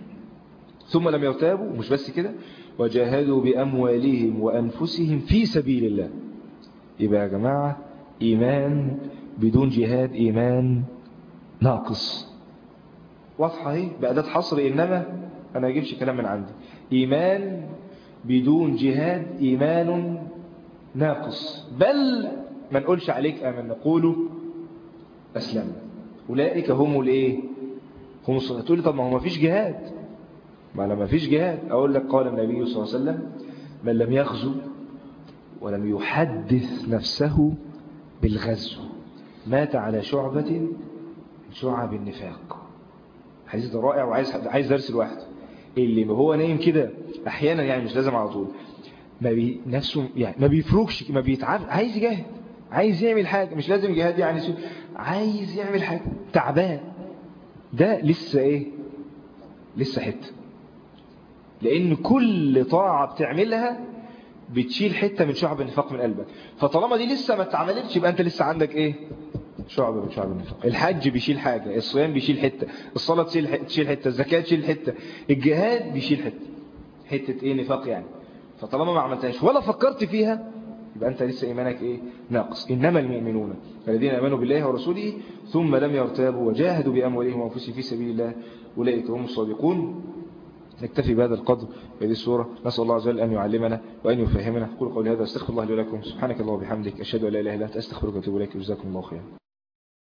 ثم لم يرتابوا مش بس كده وجاهدوا بأموالهم وأنفسهم في سبيل الله يبقى يا جماعة إيمان بدون جهاد إيمان ناقص واضحة اهي بأداة حصر إنما أنا أجيبش كلام من عندي إيمان بدون جهاد إيمان ناقص بل ما نقولش عليك أمن نقول أسلم أولئك هم الإيه هم الصلاة تقول لي طب ما هو ما فيش جهاد ما لما فيش جهاد أقول لك قال النبي صلى الله عليه وسلم من لم يغزو ولم يحدث نفسه بالغزو مات على شعبة من شعب النفاق حديث ده رائع وعايز عايز درس لوحده اللي ما هو نايم كده احيانا يعني مش لازم على طول ما بي نفسه يعني ما بيفركش ما بيتعب عايز يجاهد عايز يعمل حاجه مش لازم جهاد يعني سو. عايز يعمل حاجه تعبان ده لسه ايه لسه حته لان كل طاعه بتعملها بتشيل حته من شعب النفاق من قلبك فطالما دي لسه ما اتعملتش يبقى انت لسه عندك ايه شعب من شعب النفاق الحج بيشيل حاجة الصيام بيشيل حتة الصلاة تشيل حتة الزكاة تشيل حتة الجهاد بيشيل حتة حتة ايه نفاق يعني فطالما ما عملتهاش ولا فكرت فيها يبقى انت لسه ايمانك ايه ناقص انما المؤمنون الذين امنوا بالله ورسوله ثم لم يرتابوا وجاهدوا باموالهم وانفسهم في سبيل الله اولئك هم الصادقون نكتفي بهذا القدر بهذه السورة نسأل الله عز وجل أن يعلمنا وأن يفهمنا قول قولي هذا استغفر الله لي ولكم سبحانك الله وبحمدك أشهد أن لا إله إلا أنت أستغفرك وأتوب إليك وجزاكم الله خيرا